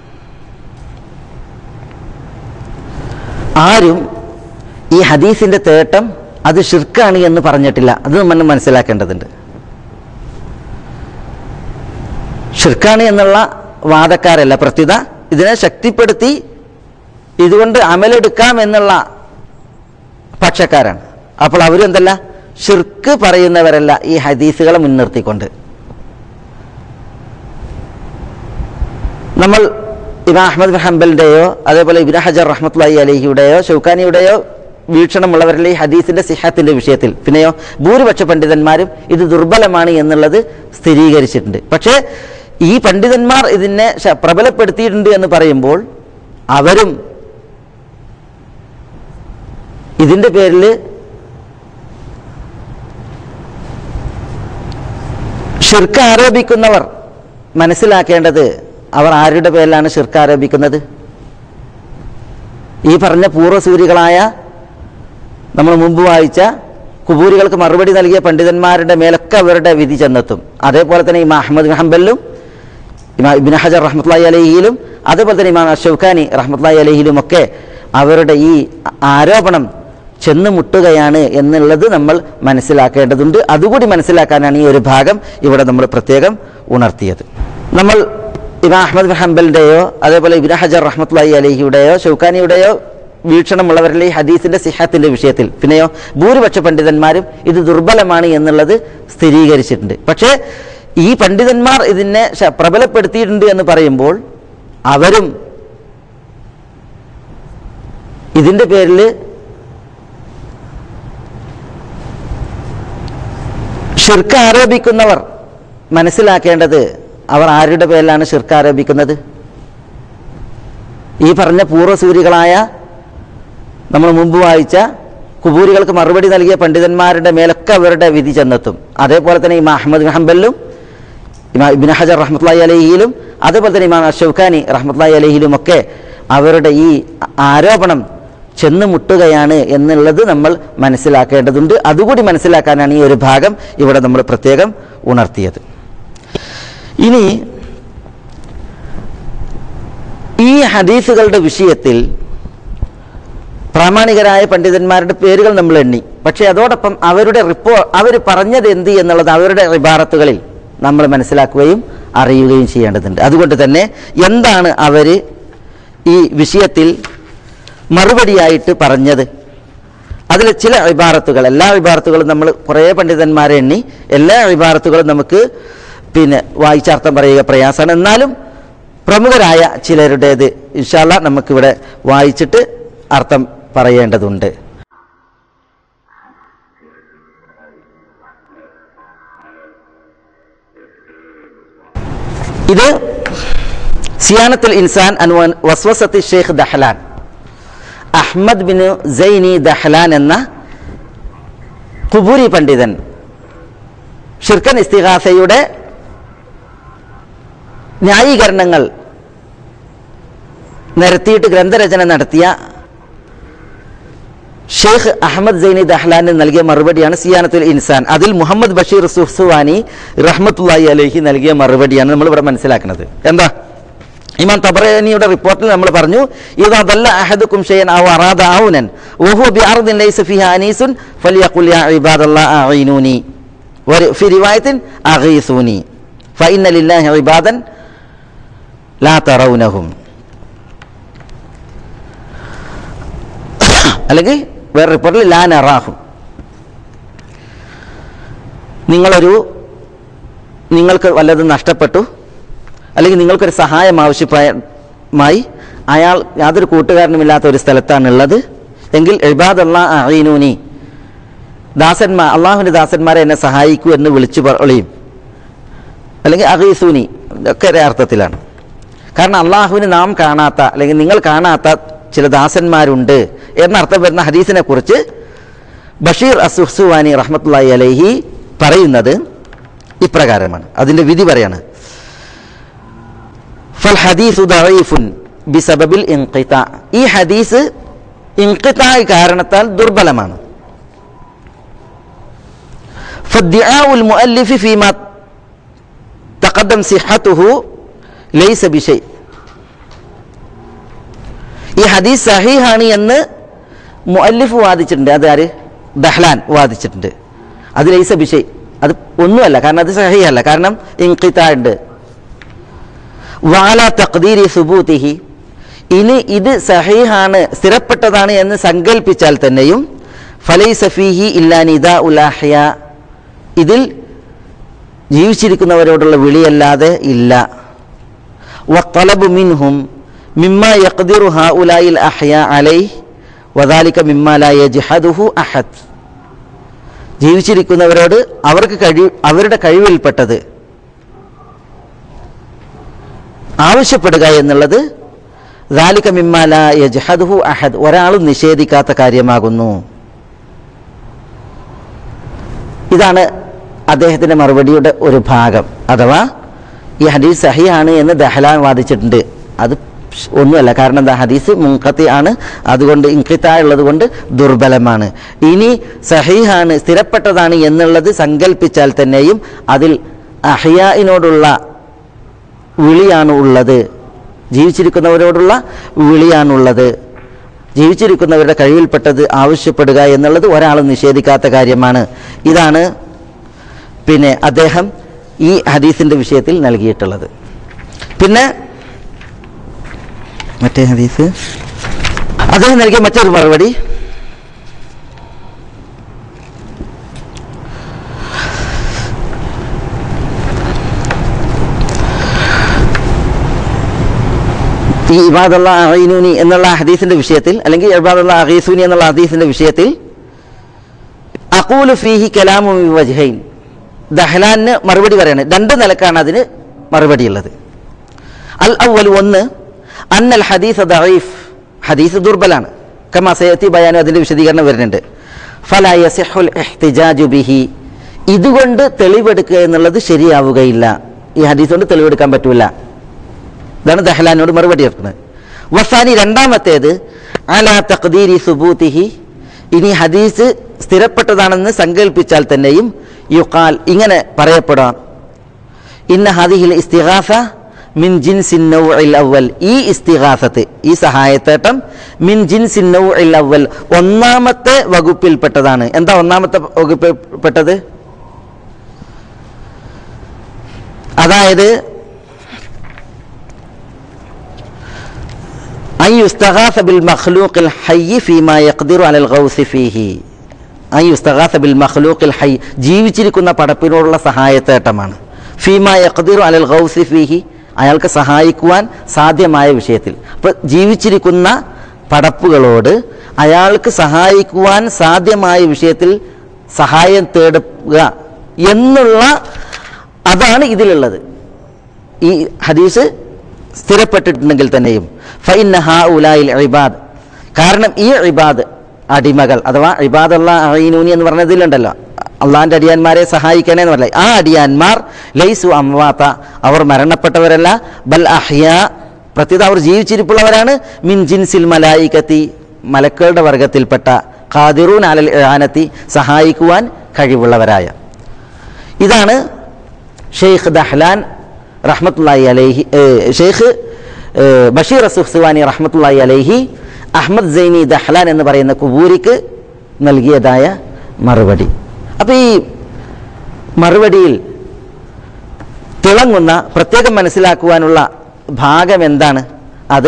ആരും ഈ ഹദീസിന്റെ തേട്ടം അത് ഷിർക്കാണ് എന്ന് പറഞ്ഞിട്ടില്ല അത് നമ്മൾ മനസ്സിലാക്കേണ്ടതുണ്ട് ഷിർക്കാണ് എന്നുള്ള വാദക്കാരല്ല പ്രത്യുത ഇതിനെ ശക്തിപ്പെടുത്തി ഇതുകൊണ്ട് അമലെടുക്കാം എന്നുള്ള പക്ഷക്കാരാണ് അപ്പോൾ അവരെന്തല്ല ഷിർക്ക് പറയുന്നവരല്ല ഈ ഹദീസുകളെ മുൻനിർത്തിക്കൊണ്ട് നമ്മൾ ഇമാം അഹമ്മദ് ബിൻ ഹംബലിൻ്റെയോ അതേപോലെ ഇബിൻ ഹജർ റഹ്മത്തുള്ളി അലഹിയുടെയോ ഷൗക്കാനിയുടെയോ വീക്ഷണമുള്ളവരുടെ ഈ ഹദീസിന്റെ സിഹത്തിന്റെ വിഷയത്തിൽ പിന്നെയോ ഭൂരിപക്ഷ പണ്ഡിതന്മാരും ഇത് ദുർബലമാണ് എന്നുള്ളത് സ്ഥിരീകരിച്ചിട്ടുണ്ട് പക്ഷേ ഈ പണ്ഡിതന്മാർ ഇതിനെ ശ- പ്രബലപ്പെടുത്തിയിട്ടുണ്ട് എന്ന് പറയുമ്പോൾ അവരും ഇതിന്റെ പേരിൽ ഷിർക്ക് ആരോപിക്കുന്നവർ മനസ്സിലാക്കേണ്ടത് അവർ ആരുടെ പേരിലാണ് ഷിർക്ക് ആരോപിക്കുന്നത് ഈ പറഞ്ഞ പൂർവ്വസൂരികളായ നമ്മൾ മുമ്പ് വായിച്ച കുബൂരികൾക്ക് മറുപടി നൽകിയ പണ്ഡിതന്മാരുടെ മേലൊക്കെ അവരുടെ വിധി ചെന്നെത്തും അതേപോലെ തന്നെ ഇമാം അഹമ്മദ് ബിൻ ഹംബലിലും ഇമാം ഇബിൻ ഹജർ റഹ്മത്തുള്ളി അലഹിയിലും അതേപോലെ തന്നെ ഇമാം ഷൗഖാനി റഹ്മത്തുള്ളി അലഹിയിലും ഒക്കെ അവരുടെ ഈ ആരോപണം ചെന്ന് മുട്ടുകയാണ് എന്നുള്ളത് നമ്മൾ മനസ്സിലാക്കേണ്ടതുണ്ട് അതുകൂടി മനസ്സിലാക്കാനാണ് ഈ ഒരു ഭാഗം ഇവിടെ നമ്മൾ പ്രത്യേകം ഉണർത്തിയത് നമ്മൾ ഇമാം അഹമ്മദ് ബിൻ ഹംബലിൻ്റെയോ അതേപോലെ ഇബിൻ ഹജർ റഹ്മത്തുള്ളി അലഹിയുടെയോ ഷൗഖാനിയുടെയോ വീക്ഷണമുള്ളവരിലെ ഈ ഹദീസിന്റെ സിഹത്തിന്റെ വിഷയത്തിൽ പിന്നെയോ ഭൂരിപക്ഷ പണ്ഡിതന്മാരും ഇത് ദുർബലമാണ് എന്നുള്ളത് സ്ഥിരീകരിച്ചിട്ടുണ്ട് പക്ഷേ ഈ പണ്ഡിതന്മാർ ഇതിനെ ശ- പ്രബലപ്പെടുത്തിയിട്ടുണ്ട് എന്ന് പറയുമ്പോൾ അവരും ഇതിന്റെ പേരിൽ ഷിർക്ക് ആരോപിക്കുന്നവർ മനസ്സിലാക്കേണ്ടത് അവർ ആരുടെ പേരിലാണ് ഷിർക്ക് ആരോപിക്കുന്നത് ഈ പറഞ്ഞ പൂർവ്വസൂരികളായ നമ്മൾ മുമ്പ് വായിച്ച കുബൂരികൾക്ക് മറുപടി നൽകിയ പണ്ഡിതന്മാരുടെ മേലൊക്കെ അതിലൊക്കെ അവരുടെ വിധി ചെന്നെത്തും അതേപോലെ തന്നെ ഇമാം അഹമ്മദ് ഹംബലിലും ഇമാം ഇബിൻ ഹജർ റഹ്മത്ലായി അലഹിയിലും അതേപോലെ തന്നെ ഇമാം ഷൗഖാനി റഹ്മത്ലായി അലഹിയിലും ഒക്കെ അവരുടെ ഈ ആരോപണം ചെന്ന് മുട്ടുകയാണ് എന്നുള്ളത് നമ്മൾ മനസ്സിലാക്കേണ്ടതുണ്ട് അതുകൂടി മനസ്സിലാക്കാനാണ് ഈ ഒരു ഭാഗം ഇവിടെ നമ്മൾ പ്രത്യേകം ഉണർത്തിയത് ഇനി ഈ ഹദീസുകളുടെ വിഷയത്തിൽ പ്രാമാണികരായ പണ്ഡിതന്മാരുടെ പേരുകൾ നമ്മൾ എണ്ണി പക്ഷേ അതോടൊപ്പം അവരുടെ റിപ്പോ അവർ പറഞ്ഞത് എന്ത് എന്നുള്ളത് അവരുടെ ഇബാറത്തുകളിൽ നമ്മൾ മനസ്സിലാക്കുകയും അറിയുകയും ചെയ്യേണ്ടതുണ്ട് അതുകൊണ്ട് തന്നെ എന്താണ് അവർ ഈ വിഷയത്തിൽ മറുപടിയായിട്ട് പറഞ്ഞത് അതിൽ ചില ഇബാറത്തുകൾ എല്ലാ ഇബാറത്തുകളും നമ്മൾ കുറേ പണ്ഡിതന്മാരെ എണ്ണി എല്ലാ ഇബാറത്തുകളും നമുക്ക് പിന്നെ വായിച്ചർത്ഥം പറയുക പ്രയാസമാണ് എന്നാലും പ്രമുഖരായ ചിലരുടേത് ഇൻഷാല്ല നമുക്കിവിടെ വായിച്ചിട്ട് അർത്ഥം പറയേണ്ടതുണ്ട് ഇത് സിയാനത്തുൽ ഇൻസാൻ അനുവൻ വസ്വസത്തി Sheikh Dahlan Ahmad bin Zaini Dahlan എന്ന കുബൂരി പണ്ഡിതൻ ഷിർക്കൻ ഇസ്തിഹാസയുടെ ന്യായീകരണങ്ങൾ നിരത്തിയിട്ട് ഗ്രന്ഥരചന നടത്തിയ ഷെയ്ഖ് അഹമ്മദ് സൈനി ദഹ്ലാന് നൽകിയ മറുപടിയാണ് സിയാനത്തുൽ ഇൻസാൻ അതിൽ മുഹമ്മദ് ബഷീർ സുഹ്സുവാനി റഹ്മത്തുല്ലാഹി അലഹി നൽകിയ മറുപടിയാണ് നമ്മൾ ഇവിടെ മനസ്സിലാക്കുന്നത് എന്താ ഇമാം തബറാനിയുടെ റിപ്പോർട്ടിൽ നമ്മൾ പറഞ്ഞു ഇതാ ദല്ല അഹദുക്കും ഷൈഅൻ ഔ അറാദ ഔനൻ വഹുവ ബിഅർദിൻ ലൈസ ഫിഹാ അനീസുൻ ഫലിയഖുൽ യാ ഇബാദല്ലാഹ് അഈനൂനി വഫി റിവായത്തിൻ അഗീസൂനി ഫഇന്ന ലില്ലാഹി ഇബാദൻ ലാ തറൗനഹും അല്ലെങ്കിൽ വേറെ റിപ്പോർട്ടിൽ ലാ നറാഹും നിങ്ങളൊരു നിങ്ങൾക്ക് വല്ലതും നഷ്ടപ്പെട്ടു അല്ലെങ്കിൽ നിങ്ങൾക്കൊരു സഹായം ആവശ്യമായി അയാൾ യാതൊരു കൂട്ടുകാരനുമില്ലാത്ത ഒരു സ്ഥലത്താണുള്ളത് എങ്കിൽ എഴുബാദല്ലാ അഴീനൂനി ദാസന്മാർ അള്ളാഹുവിൻ്റെ ദാസന്മാരെ എന്നെ സഹായിക്കൂ എന്ന് വിളിച്ചു പറയും അല്ലെങ്കിൽ അഹീസൂനി ഇതൊക്കെ ഒരേ അർത്ഥത്തിലാണ് കാരണം അള്ളാഹുവിന് നാം കാണാത്ത അല്ലെങ്കിൽ നിങ്ങൾ കാണാത്ത ചില ദാസന്മാരുണ്ട് എന്നർത്ഥം വരുന്ന ഹദീസിനെ കുറിച്ച് ബഷീർ അസുഹ്സുവാനി റഹ്മത്തുള്ളി അലൈഹി പറയുന്നത് ഇപ്രകാരമാണ് അതിൻ്റെ വിധി പറയാണ് ഫൽ ഹദീസു ദഈഫുൻ ബിസബബിൽ ഇൻഖിതാ ഈ ഹദീസ് ഇൻഖിതാ കാരണത്താൽ ദുർബലമാണ് فادعاء المؤلف فيما تقدم صحته ليس بشيء ഈ ഹദീസ് സഹീഹാണ് എന്ന് മുഅല്ലിഫ് വാദിച്ചിട്ടുണ്ട് അതാര് ദഹ്ലാൻ വാദിച്ചിട്ടുണ്ട് അത് ലൈസ ബിഷയ് അത് ഒന്നുമല്ല കാരണം അത് സഹീഹല്ല കാരണം ഇൻഖിതാ ഉണ്ട് വാല തഖ്ദീരി സുബൂത്തിഹി ഇനി ഇത് സഹീഹാണ് സ്ഥിരപ്പെട്ടതാണ് എന്ന് സങ്കല്പിച്ചാൽ തന്നെയും ഫലൈസ ഫീഹി ഇല്ലാ നിദാ ഉലാഹ്യ ഇതിൽ ജീവിച്ചിരിക്കുന്നവരോടുള്ള വിളിയല്ലാതെ ഇല്ല വത്തലബു മിൻഹും മിമ്മ യഖ്ദിറു ഹഉലായിൽ അഹ്യ അലൈഹി വദാലിക മിമ്മ ലാ യജ്ഹദുഹു അഹദ് ജീവിച്ചിരിക്കുന്നവരോട് അവർക്ക് കഴിവ് അവരുടെ കഴിവിൽപ്പെട്ടത് ആവശ്യപ്പെടുക എന്നുള്ളത് ദാലിക മിമ്മ ലാ യജ്ഹദുഹു അഹദ് ഒരാളും നിഷേധിക്കാത്ത കാര്യമാകുന്നു ഇതാണ് അദ്ദേഹത്തിൻ്റെ മറുപടിയുടെ ഒരു ഭാഗം അഥവാ ഈ ഹദീസ് സഹിയാണ് എന്ന് ദഹലാൻ വാദിച്ചിട്ടുണ്ട് അത് ഒന്നുമല്ല കാരണം എന്താ ഹദീസ് മുൻകത്തി ആണ് അതുകൊണ്ട് ഇൻകിത്ത ഉള്ളത് കൊണ്ട് ദുർബലമാണ് ഇനി സഹീഹാണ് സ്ഥിരപ്പെട്ടതാണ് എന്നുള്ളത് സങ്കല്പിച്ചാൽ തന്നെയും അതിൽ അഹ്യായിനോടുള്ള വിളിയാണ് ഉള്ളത് ജീവിച്ചിരിക്കുന്നവരോടുള്ള വിളിയാണുള്ളത് ജീവിച്ചിരിക്കുന്നവരുടെ കഴിവിൽപ്പെട്ടത് ആവശ്യപ്പെടുക എന്നുള്ളത് ഒരാളും നിഷേധിക്കാത്ത കാര്യമാണ് ഇതാണ് പിന്നെ അദ്ദേഹം ഈ ഹദീസിൻ്റെ വിഷയത്തിൽ നൽകിയിട്ടുള്ളത് പിന്നെ മറ്റേ ഹദീസ് അദ്ദേഹം നൽകിയ മറ്റൊരു മറുപടി ഈ ഇബാദുള്ള അഹീനൂനി എന്നുള്ള ഹദീസിന്റെ വിഷയത്തിൽ അല്ലെങ്കിൽ ഇബാദുള്ള അഹീസൂനി എന്നുള്ള ഹദീസിന്റെ വിഷയത്തിൽ അഖൂലു ഫീഹി കലാമു വജ്ഹൈൻ ദഹ്ലാന് മറുപടി പറയാണ് രണ്ട് നിലക്കാണ് അതിന് മറുപടി ഉള്ളത് അൽ അവൽ ഒന്ന് അന്നൽ ഹദീസ് ദഈഫ് ഹദീസ് ദുർബലാണ് കമാ സയത്തി ബയാനും അതിന്റെ വിശദീകരണം വരുന്നുണ്ട് ഫലായസിഹുൽ ഇഹ്തിജാജു ബിഹി ഇതുകൊണ്ട് തെളിവെടുക്കുക എന്നുള്ളത് ശരിയാവുകയില്ല ഈ ഹദീസ് കൊണ്ട് തെളിവെടുക്കാൻ പറ്റൂല ഇതാണ് ദഹ്ലാനോട് മറുപടി ചേർക്കുന്നത് വസാനി രണ്ടാമത്തേത് അലാ തഖ്ദീരി സുബൂത്തിഹി ഇനി ഹദീസ് സ്ഥിരപ്പെട്ടതാണെന്ന് സങ്കല്പിച്ചാൽ തന്നെയും യുഖാൽ ഇങ്ങനെ പറയപ്പെടാം ഇന്ന ഹദിഹിൽ ഇസ്തിഗാസ മിൻ ജിൻസിൻ നൗഇൽ അവൽ ഈ ഇസ്തിഗാസത്ത് ഈ സഹായത്തേട്ടം മിൻ ജിൻസിൻ നൗഇൽ അവൽ ഒന്നാമത്തെ വകുപ്പിൽപ്പെട്ടതാണ് എന്താ ഒന്നാമത്തെ വകുപ്പിൽപ്പെട്ടത് അതായത് أن يستغاث بالمخلوق الحي فيما يقدر على الغوث فيه أن يستغاث بالمخلوق الحي ജീവിച്ചിരിക്കുന്ന പടപ്പിനോടുള്ള സഹായത്തേട്ടമാണ് ഫീമ യഖ്ദിറു അലൽ ഗൗസി ഫീഹി അയാൾക്ക് സഹായിക്കുവാൻ സാധ്യമായ വിഷയത്തിൽ അപ്പോൾ ജീവിച്ചിരിക്കുന്ന പടപ്പുകളോട് അയാൾക്ക് സഹായിക്കുവാൻ സാധ്യമായ വിഷയത്തിൽ സഹായം തേടുക എന്നുള്ള അതാണ് ഇതിലുള്ളത് ഈ ഹദീസ് സ്ഥിരപ്പെട്ടിട്ടുണ്ടെങ്കിൽ തന്നെയും ഫൈന ഹാ ഉലായിൽ ഇബാദ് കാരണം ഈ ഇബാദ് അടിമകൾ അഥവാ ഇബാദുള്ള അഴീനൂനി എന്ന് പറഞ്ഞതിലുണ്ടല്ലോ അള്ളാഹിൻ്റെ അടിയാന്മാരെ സഹായിക്കണേ എന്ന് പറഞ്ഞില്ല ആ അടിയാന്മാർ ലൈസു അമ്വാത്ത അവർ മരണപ്പെട്ടവരല്ല ബൽ അഹ്യ പ്രത്യേക അവർ ജീവിച്ചിരിപ്പുള്ളവരാണ് മിൻ ജിൻസിൽ മലായിക്കത്തി മലക്കളുടെ വർഗത്തിൽപ്പെട്ട ഖാദിറൂൻ അലൽ ഇഴാനത്തി സഹായിക്കുവാൻ കഴിവുള്ളവരായ ഇതാണ് ഷെയ്ഖ് ദഹ്ലാൻ റഹ്മത്തുള്ളാഹി അലൈഹി ഏഹ്, ഷെയ്ഖ് ഏഹ്, ബഷീർ സുഹ്സുവാനി റഹ്മത്തുള്ളാഹി അലൈഹി അഹമ്മദ് സൈനി ദഹ്ലാൻ എന്ന് പറയുന്ന കുബൂരിക്ക് നൽകിയതായ മറുപടി അപ്പോൾ ഈ മറുപടിയിൽ തിളങ്ങുന്ന പ്രത്യേകം മനസ്സിലാക്കുവാനുള്ള ഭാഗം എന്താണ് അത്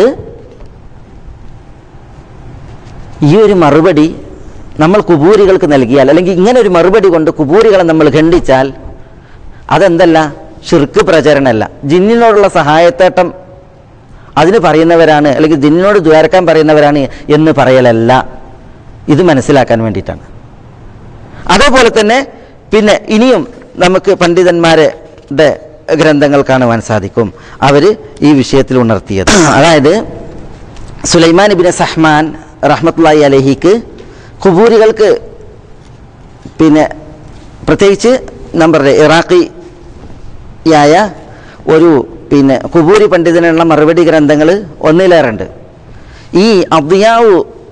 ഈ ഒരു മറുപടി നമ്മൾ കുബൂരികൾക്ക് നൽകിയാൽ അല്ലെങ്കിൽ ഇങ്ങനെ ഒരു മറുപടി കൊണ്ട് കുബൂരികളെ നമ്മൾ ഖണ്ഡിച്ചാൽ അതെന്തല്ല ഷിർക്ക് പ്രചരണമല്ല ജിന്നിനോടുള്ള സഹായത്തേട്ടം അതിന് പറയുന്നവരാണ് അല്ലെങ്കിൽ ജിന്നിനോട് ദ്വാരക്കാൻ പറയുന്നവരാണ് എന്ന് പറയലല്ല ഇത് മനസ്സിലാക്കാൻ വേണ്ടിയിട്ടാണ് അതേപോലെ തന്നെ പിന്നെ ഇനിയും നമുക്ക് പണ്ഡിതന്മാരുടെ ഗ്രന്ഥങ്ങൾ കാണുവാൻ സാധിക്കും അവർ ഈ വിഷയത്തിൽ ഉണർത്തിയത് അതായത് സുലൈമാൻ ഇബിൻ സഹ്മാൻ റഹ്മത്തുള്ളാഹി അലഹിക്ക് ഖുബൂരികൾക്ക് പിന്നെ പ്രത്യേകിച്ച് നമ്പറുടെ ഇറാഖിയായ ഒരു പിന്നെ കുബൂരി പണ്ഡിതനുള്ള മറുപടി ഗ്രന്ഥങ്ങൾ ഒന്നിലേറുണ്ട് ഈ അബ്ദിയാവു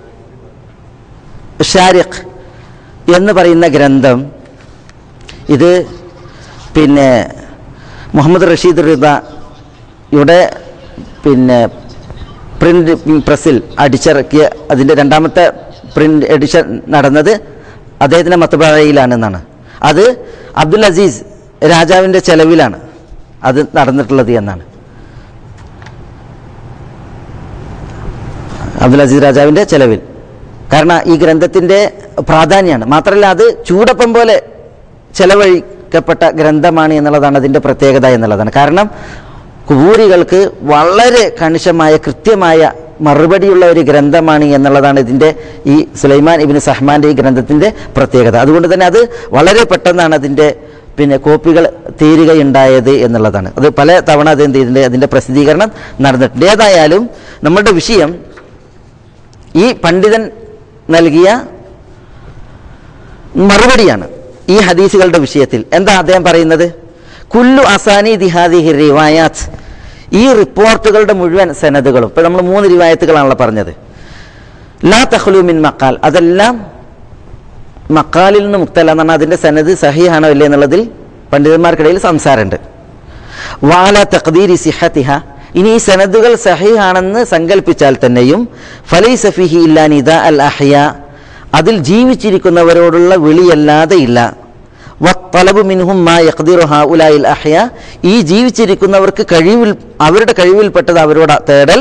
ഷാരിഖ് എന്ന് പറയുന്ന ഗ്രന്ഥം ഇത് പിന്നെ മുഹമ്മദ് റഷീദ് റിദയുടെ പിന്നെ പ്രിൻ്റ് പ്രസ്സിൽ അടിച്ചിറക്കിയ അതിൻ്റെ രണ്ടാമത്തെ പ്രിൻ്റ് എഡിഷൻ നടന്നത് അദ്ദേഹത്തിൻ്റെ മത്തബാഴയിലാണെന്നാണ് അത് അബ്ദുൽ അസീസ് രാജാവിൻ്റെ ചെലവിലാണ് അത് നടന്നിട്ടുള്ളത് എന്നാണ് അബ്ദുൽ അസീസ് രാജാവിൻ്റെ ചെലവിൽ കാരണം ഈ ഗ്രന്ഥത്തിൻ്റെ പ്രാധാന്യമാണ് മാത്രമല്ല അത് ചൂടപ്പം പോലെ ചെലവഴിക്കപ്പെട്ട ഗ്രന്ഥമാണ് എന്നുള്ളതാണ് അതിൻ്റെ പ്രത്യേകത എന്നുള്ളതാണ് കാരണം കുബൂരികൾക്ക് വളരെ കണിശമായ കൃത്യമായ മറുപടിയുള്ള ഒരു ഗ്രന്ഥമാണ് എന്നുള്ളതാണ് ഇതിൻ്റെ ഈ സുലൈമാൻ ഇബിന് സഹ്മാൻ്റെ ഈ ഗ്രന്ഥത്തിൻ്റെ പ്രത്യേകത അതുകൊണ്ട് തന്നെ അത് വളരെ പെട്ടെന്നാണ് അതിൻ്റെ പിന്നെ കോപ്പികൾ തീരുകയുണ്ടായത് എന്നുള്ളതാണ് അത് പല തവണ അത് എന്ത് ചെയ്തിട്ടുണ്ട് അതിൻ്റെ പ്രസിദ്ധീകരണം നടന്നിട്ടുണ്ട് ഏതായാലും നമ്മളുടെ വിഷയം ഈ പണ്ഡിതൻ നൽകിയ മറുപടിയാണ് ഈ ഹദീസുകളുടെ വിഷയത്തിൽ എന്താ അദ്ദേഹം പറയുന്നത് കുല്ലു അസാനി ദിഹാദി റിവായാത്ത് ഈ റിപ്പോർട്ടുകളുടെ മുഴുവൻ സനദുകളും ഇപ്പൊ നമ്മൾ മൂന്ന് റിവായത്തുകളാണല്ലോ പറഞ്ഞത് ലാ തഹ്ലു മിൻ മക്കാൽ അതെല്ലാം മക്കാലിൽ നിന്ന് മുക്തല്ല എന്ന് പറഞ്ഞാൽ അതിന്റെ സനത് സഹിയാണോ ഇല്ലേ എന്നുള്ളതിൽ പണ്ഡിതന്മാർക്കിടയിൽ സംസാരമുണ്ട് വാല തഖ്ദീരി സിഹത്തിഹ ഇനി ഈ സനദുകൾ സഹിയാണെന്ന് സങ്കല്പിച്ചാൽ തന്നെയും ഫലൈ സഫിഹി ഇല്ലാ നിദ അൽ അഹ്യ അതിൽ ജീവിച്ചിരിക്കുന്നവരോടുള്ള വിളിയല്ലാതെ ഇല്ല വത്തലബു മിൻഹും മാ യഖ്ദിറു ഹൗലായിൽ അഹ്യ ഈ ജീവിച്ചിരിക്കുന്നവർക്ക് കഴിവിൽ അവരുടെ കഴിവിൽപ്പെട്ടത് അവരോട് തേടൽ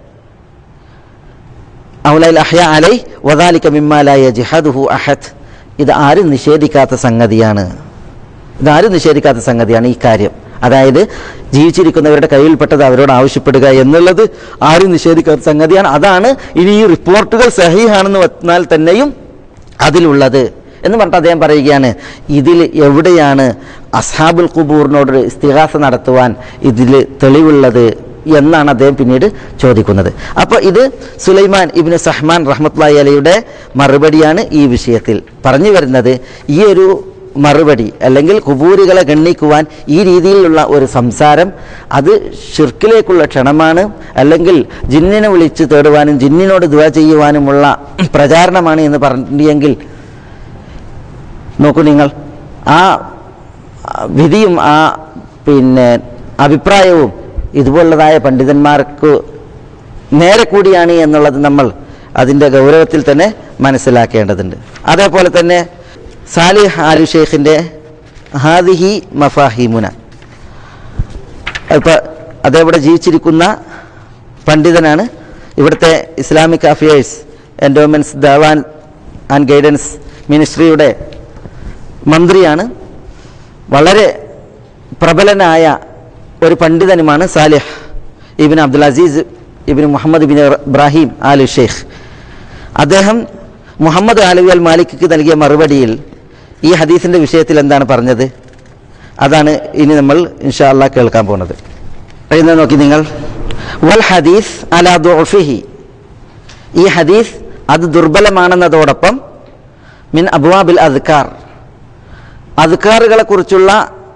ഔലൈൽ അഹ്യ അലൈ വദാലിക മിമ്മാ ലാ യജ്ഹദുഹു അഹദ് ഇത് ആരും നിഷേധിക്കാത്ത സംഗതിയാണ് ഇതാരും നിഷേധിക്കാത്ത സംഗതിയാണ് ഈ കാര്യം അതായത് ജീവിച്ചിരിക്കുന്നവരുടെ കയ്യിൽപ്പെട്ടത് അവരോട് ആവശ്യപ്പെടുക എന്നുള്ളത് ആരും നിഷേധിക്കാത്ത സംഗതിയാണ് അതാണ് ഇനി ഈ റിപ്പോർട്ടുകൾ സഹിയാണെന്ന് വന്നാൽ തന്നെയും അതിലുള്ളത് എന്ന് പറഞ്ഞിട്ട് അദ്ദേഹം പറയുകയാണ് ഇതിൽ എവിടെയാണ് അസ്ഹാബുൽ കുബൂറിനോട് ഇസ്തിഹാസ നടത്തുവാൻ ഇതിൽ തെളിവുള്ളത് എന്നാണ് അദ്ദേഹം പിന്നീട് ചോദിക്കുന്നത് അപ്പോൾ ഇത് സുലൈമാൻ ഇബ്നു സഹ്മാൻ റഹ്മത്ലായി അലയുടെ മറുപടിയാണ് ഈ വിഷയത്തിൽ പറഞ്ഞു വരുന്നത് ഈ ഒരു മറുപടി അല്ലെങ്കിൽ കുബൂരികളെ ഗണ്ണിക്കുവാൻ ഈ രീതിയിലുള്ള ഒരു സംസാരം അത് ഷിർക്കിലേക്കുള്ള ക്ഷണമാണ് അല്ലെങ്കിൽ ജിന്നിനെ വിളിച്ച് തേടുവാനും ജിന്നിനോട് ദുവ ചെയ്യുവാനുമുള്ള പ്രചാരണമാണ് എന്ന് പറഞ്ഞെങ്കിൽ നോക്കൂ നിങ്ങൾ ആ വിധിയും ആ പിന്നെ അഭിപ്രായവും ഇതുപോലുള്ളതായ പണ്ഡിതന്മാർക്ക് നേരെ കൂടിയാണ് എന്നുള്ളത് നമ്മൾ അതിൻ്റെ ഗൗരവത്തിൽ തന്നെ മനസ്സിലാക്കേണ്ടതുണ്ട് അതേപോലെ തന്നെ സാലിഹ് ആലു ഷെയ്ഖിൻ്റെ ഹാദിഹി മഫാഹിമുന ഇപ്പോൾ അതേവിടെ ജീവിച്ചിരിക്കുന്ന പണ്ഡിതനാണ് ഇവിടുത്തെ Islamic Affairs endowments Dawah and guidance മിനിസ്ട്രിയുടെ മന്ത്രിയാണ് വളരെ പ്രബലനായ ഒരു പണ്ഡിതനുമാണ് Saleh ibn Abdul Aziz ibn Muhammad bin Ibrahim Aal Sheikh അദ്ദേഹം മുഹമ്മദ് ആലവി അൽ മാലിക്ക് നൽകിയ മറുപടിയിൽ ഈ ഹദീസിൻ്റെ വിഷയത്തിൽ എന്താണ് പറഞ്ഞത് അതാണ് ഇനി നമ്മൾ ഇൻഷാ അല്ലാ കേൾക്കാൻ പോകുന്നത് എഴുതുന്നത് നോക്കി നിങ്ങൾ വൽ ഹദീസ് അലാ ദുഅഫിഹി ഈ ഹദീസ് അത് ദുർബലമാണെന്നതോടൊപ്പം മിൻ അബ്വാബിൽ അദ്കാർ അദ്കാറുകളെ കുറിച്ചുള്ള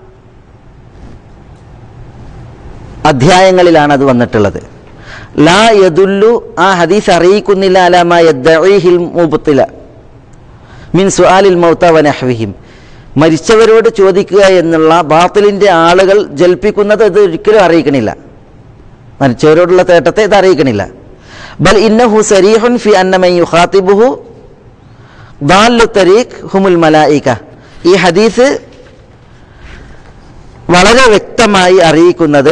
അധ്യായങ്ങളിലാണ് അത് വന്നിട്ടുള്ളത് ലാ യദുല്ലു ആ ഹദീസ് അറിയിക്കുന്നില്ല അലാമ യദ്ദഈഹിൽ മുബ്തില മിൻ സുആലിൽ മൗത വനഹ്വിഹിം മരിച്ചവരോട് ചോദിക്കുക എന്നുള്ള ബാത്തിലിൻ്റെ ആളുകൾ ജൽപ്പിക്കുന്നത് ഇത് ഒരിക്കലും അറിയിക്കണില്ല മരിച്ചവരോടുള്ള തേട്ടത്തെ ഇത് അറിയിക്കണില്ല ബൽ ഇന്നഹു സരീഹുൻ ഫി അന്നമൻ യുഖാതിബുഹു ദാലു തരീഖ് ഹുമുൽ മലായിക ഈ ഹദീസ് വളരെ വ്യക്തമായി അറിയിക്കുന്നത്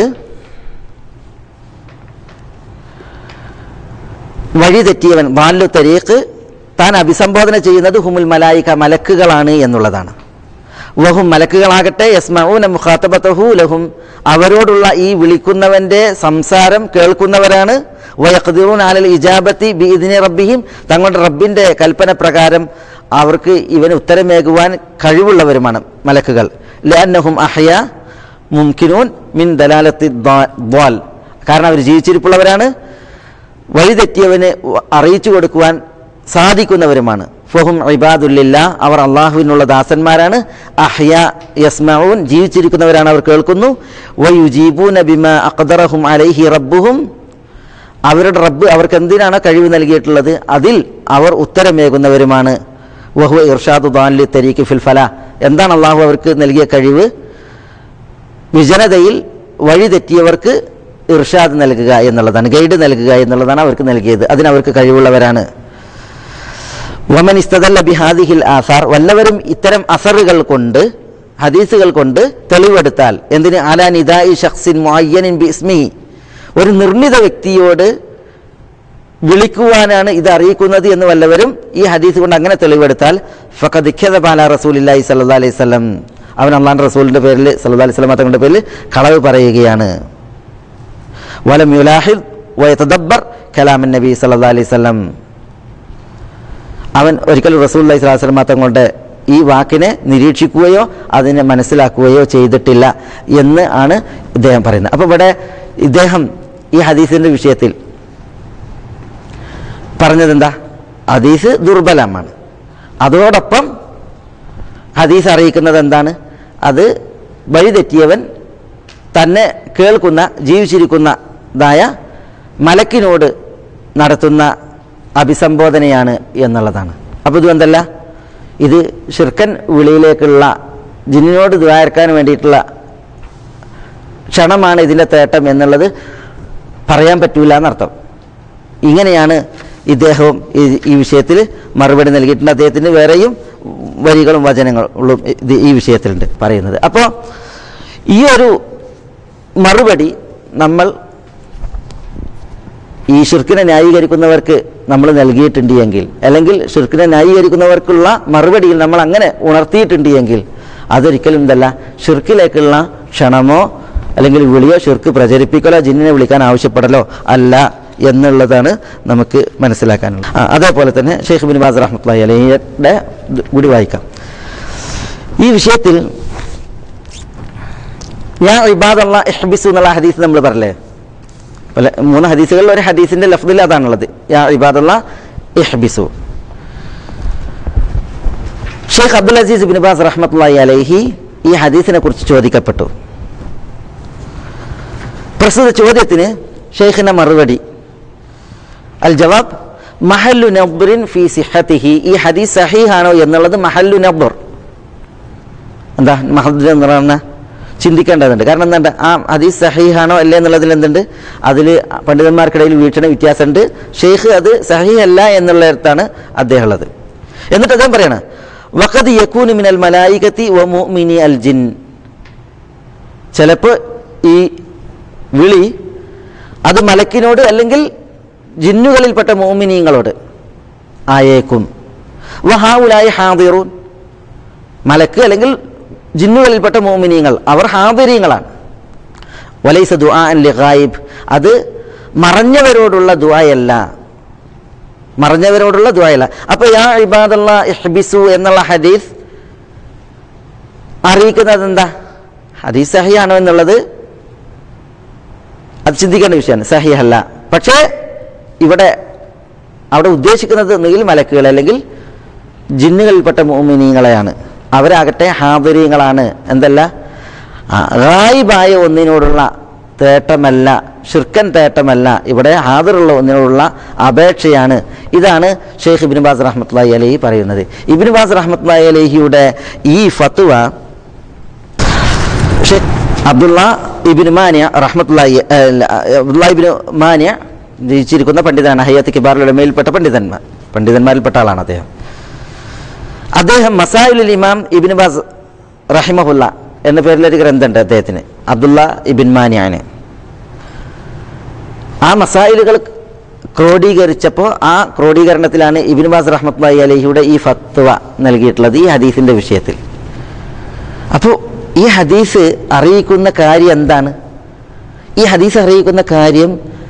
വഴി തെറ്റിയവൻ ദാലു തരീഖ് താൻ അഭിസംബോധന ചെയ്യുന്നത് ഹുമുൽ മലായിക മലക്കുകളാണ് എന്നുള്ളതാണ് വഹും മലക്കുകളാകട്ടെ യസ്മഊന മുഖാത്തബത്തഹു ലഹും അവരോടുള്ള ഈ വിളിക്കുന്നവന്റെ സംസാരം കേൾക്കുന്നവരാണ് വയഖ്ദിറൂൻ ആലൽ ഇജാബത്തി ബിഇദ്നി റബ്ബിഹിം തങ്ങളുടെ റബ്ബിന്റെ കൽപ്പന പ്രകാരം അവർക്ക് ഇവന് ഉത്തരമേകുവാൻ കഴിവുള്ളവരുമാണ് മലക്കുകൾ ലഅന്നഹും അഹ്യ മുംകിനൂൻ മിൻ ദലാലത്തി ദ്വാൽ കാരണം അവർ ജീവിച്ചിരിപ്പുള്ളവരാണ് വഴിതെറ്റിയവന് അറിയിച്ചു കൊടുക്കുവാൻ സാധിക്കുന്നവരുമാണ് ഫഹും ഇബാദുല്ലില്ല അവർ അള്ളാഹുവിനുള്ള ദാസന്മാരാണ് അഹ്യ യസ്മഊൻ ജീവിച്ചിരിക്കുന്നവരാണ് അവർ കേൾക്കുന്നു വയുജീബൂന ബിമ അഖ്ദറഹും അലൈഹി റബ്ബുഹും അവരുടെ റബ്ബ് അവർക്ക് എന്തിനാണ് കഴിവ് നൽകിയിട്ടുള്ളത് അതിൽ അവർ ഉത്തരമേകുന്നവരുമാണ് വഹു ഇർഷാദു ദാൻലി തരീഖ് ഫിൽ ഫല എന്താണ് അള്ളാഹു അവർക്ക് നൽകിയ കഴിവ് വിജനതയിൽ വഴി തെറ്റിയവർക്ക് ഇർഷാദ് നൽകുക എന്നുള്ളതാണ് ഗൈഡ് നൽകുക എന്നുള്ളതാണ് അവർക്ക് നൽകിയത് അതിനവർക്ക് കഴിവുള്ളവരാണ് വമൻ ഇസ്തദല്ല ബിഹാദിഹിൽ ആസാർ വല്ലവരും ഇത്തരം അസറുകൾ കൊണ്ട് ഹദീസുകൾ കൊണ്ട് തെളിവെടുത്താൽ എന്തിന് അലാ നിദായി ഷഖ്സിൻ മുഅയ്യനിൻ ബി ഇസ്മി ഒരു നിർണിത വ്യക്തിയോട് വിളിക്കുവാനാണ് ഇത് അറിയിക്കുന്നത് എന്ന് വല്ലവരും ഈ ഹദീസ് കൊണ്ട് അങ്ങനെ തെളിവെടുത്താൽ ഫഖദ് ബാല റസൂലില്ലാഹി സല്ലല്ലാഹു അലൈഹി വസല്ലം അവൻ അള്ളാഹ് റസൂലിന്റെ പേരിൽ സല്ലല്ലാഹു അലൈഹി വസല്ലം തങ്ങളുടെ പേരിൽ കളവ് പറയുകയാണ് വലം യുലാഹിദ് വയതദബ്ബർ കലാമൻ നബി സല്ലല്ലാഹു അലൈഹി വസല്ലം അവൻ ഒരിക്കലും റസൂൽ അലൈഹി സ്വലാസ്ലം തങ്ങളുടെ ഈ വാക്കിനെ നിരീക്ഷിക്കുകയോ അതിനെ മനസ്സിലാക്കുകയോ ചെയ്തിട്ടില്ല എന്ന് ആണ് ഇദ്ദേഹം പറയുന്നത് അപ്പോൾ ഇവിടെ ഇദ്ദേഹം ഈ ഹദീസിൻ്റെ വിഷയത്തിൽ പറഞ്ഞതെന്താ ഹദീസ് ദുർബലമാണ് അതോടൊപ്പം ഹദീസ് അറിയിക്കുന്നത് എന്താണ് അത് വഴിതെറ്റിയവൻ തന്നെ കേൾക്കുന്ന ജീവിച്ചിരിക്കുന്നതായ മലക്കിനോട് നടത്തുന്ന അഭിസംബോധനയാണ് എന്നുള്ളതാണ് അപ്പോൾ ഇത് എന്തല്ല ഇത് ഷിർക്കൻ വിളിയിലേക്കുള്ള ജിന്നിനോട് ദ്വാരക്കാൻ വേണ്ടിയിട്ടുള്ള ക്ഷണമാണ് ഇതിൻ്റെ തേട്ടം എന്നുള്ളത് പറയാൻ പറ്റൂല എന്നർത്ഥം ഇങ്ങനെയാണ് ഇദ്ദേഹവും ഈ ഈ വിഷയത്തിൽ മറുപടി നൽകിയിട്ടുണ്ട് അദ്ദേഹത്തിന് വേറെയും വരികളും വചനങ്ങളും ഇത് ഈ വിഷയത്തിലുണ്ട് പറയുന്നത് അപ്പോൾ ഈ ഒരു മറുപടി നമ്മൾ ഈ ഷിർക്കിനെ ന്യായീകരിക്കുന്നവർക്ക് നമ്മൾ നൽകിയിട്ടുണ്ട് എങ്കിൽ അല്ലെങ്കിൽ ഷിർക്കിനെ ന്യായീകരിക്കുന്നവർക്കുള്ള മറുപടിയിൽ നമ്മൾ അങ്ങനെ ഉണർത്തിയിട്ടുണ്ട് എങ്കിൽ അതൊരിക്കലും എന്തല്ല ഷിർക്കിലേക്കുള്ള ക്ഷണമോ അല്ലെങ്കിൽ വിളിയോ ഷിർക്ക് പ്രചരിപ്പിക്കലോ ജിന്നിനെ വിളിക്കാൻ ആവശ്യപ്പെടലോ അല്ല എന്നുള്ളതാണ് നമുക്ക് മനസ്സിലാക്കാനുള്ളത് ആ, അതേപോലെ തന്നെ ഷെയ്ഖ് ബിൻ ബാസ് റഹ്മത്തുള്ളി അലഹിയുടെ കൂടി വായിക്കാം ഈ വിഷയത്തിൽ ഞാൻ ഇബാദല്ല ഇഹ്ബിസു എന്നുള്ള ഹദീസ് നമ്മൾ പറയല്ലേ പല മൂന്ന് ഹദീസുകളിൽ ഒരു ഹദീസിന്റെ ലഫ്ദിൽ അതാണുള്ളത് യാ ഇബാദുള്ള ഇഹ്ബിസു Sheikh Abdul Aziz bin Baz റഹ്മത്തുള്ളാഹി അലൈഹി ഈ ഹദീസിനെ കുറിച്ച് ചോദിക്കപ്പെട്ടു പ്രസ്തുത ചോദ്യത്തിന് ഷെയ്ഖിന്റെ മറുപടി അൽ ജവാബ് മഹല്ലു നബ്റിൻ ഫി സിഹത്തിഹി ഈ ഹദീസ് സഹീഹാണോ എന്നുള്ളത് മഹല്ലു നബ്ർ എന്താ മഹദ് എന്ന് പറഞ്ഞ ചിന്തിക്കേണ്ടതുണ്ട് കാരണം എന്താ ആ ഹദീസ് സഹീഹാണോ അല്ലേ എന്നുള്ളതിൽ എന്തുണ്ട് അതിൽ പണ്ഡിതന്മാർക്കിടയിൽ വീക്ഷണ വ്യത്യാസമുണ്ട് ഷെയ്ഖ് അത് സഹീഹല്ല എന്നുള്ളിടത്താണ് അദ്ദേഹം ഉള്ളത് എന്നിട്ട് അദ്ദേഹം പറയണ വഖദ് യക്കൂന് മിനൽ മലായികത്തി വ മുഅ്മിനി അൽ ജിൻ ചിലപ്പോൾ ഈ വിളി അത് മലക്കിനോട് അല്ലെങ്കിൽ ജിന്നുകളിൽപ്പെട്ട മോമിനീങ്ങളോട് ആയേക്കും വഹാവുലായി ഹാദിറൂൻ മലക്ക് അല്ലെങ്കിൽ ജിന്നുകളിൽപ്പെട്ട മോമിനീങ്ങൾ അവർ ഹാദിരീങ്ങളാണ് വലൈസ ദുആ അൻ ലിഗായിബ് അത് മറഞ്ഞവരോടുള്ള ദുആയല്ല മറഞ്ഞവരോടുള്ള ദുആയല്ല അപ്പോൾ യാ ഇബാദല്ല ഇഹ്ബിസു എന്നുള്ള ഹദീസ് അറിയിക്കുന്നത് എന്താ ഹദീസ് സഹിയാണോ എന്നുള്ളത് അത് ചിന്തിക്കേണ്ട വിഷയമാണ് സഹിയല്ല പക്ഷേ ഇവിടെ അവിടെ ഉദ്ദേശിക്കുന്നത് ഒന്നുകിൽ മലക്കുകൾ അല്ലെങ്കിൽ ജിന്നുകളിൽപ്പെട്ട മോമിനീങ്ങളെയാണ് അവരാകട്ടെ ഹാദരീങ്ങളാണ് എന്തല്ല ആ, ഗായിബായ ഒന്നിനോടുള്ള തേട്ടമല്ല ഷിർക്കൻ തേട്ടമല്ല ഇവിടെ ഹാദിറുള്ള ഒന്നിനോടുള്ള അപേക്ഷയാണ് ഇതാണ് ഷെയ്ഖ് ഇബിൻ ബാസ് റഹ്മത്തുള്ളാഹി അലഹി പറയുന്നത് ഇബിൻ ബാസ് റഹ്മത്തുള്ളാഹി അലഹിയുടെ ഈ ഫത്വ ഷെയ്ഖ് അബ്ദുള്ള ഇബിൻ മാനിയ റഹ്മത്തുള്ളാഹി അല്ല, അബ്ദുള്ള ഇബിൻ മാനിയ ജയിച്ചിരിക്കുന്ന പണ്ഡിതനാണ് ഹയ്യത്ത് കിബാറിലുള്ള മേൽപ്പെട്ട പണ്ഡിതന്മാർ പണ്ഡിതന്മാരിൽപ്പെട്ട ആളാണ് അദ്ദേഹം അദ്ദേഹം മസായിലുൽ ഇമാം ഇബിൻ ബാസ് റഹിമഹുല്ല എന്ന പേരിലൊരു ഗ്രന്ഥമുണ്ട് അദ്ദേഹത്തിന് അബ്ദുള്ള ഇബിൻ മാനിയാന് ആ മസായിലുകൾ ക്രോഡീകരിച്ചപ്പോൾ ആ ക്രോഡീകരണത്തിലാണ് ഇബിൻ ബാസ് റഹ്മത്തുള്ളാഹി അലഹിയുടെ ഈ ഫത്വ നൽകിയിട്ടുള്ളത് ഈ ഹദീസിന്റെ വിഷയത്തിൽ അപ്പോൾ ഈ ഹദീസ് അറിയിക്കുന്ന കാര്യം എന്താണ് ഈ ഹദീസ് അറിയിക്കുന്ന കാര്യം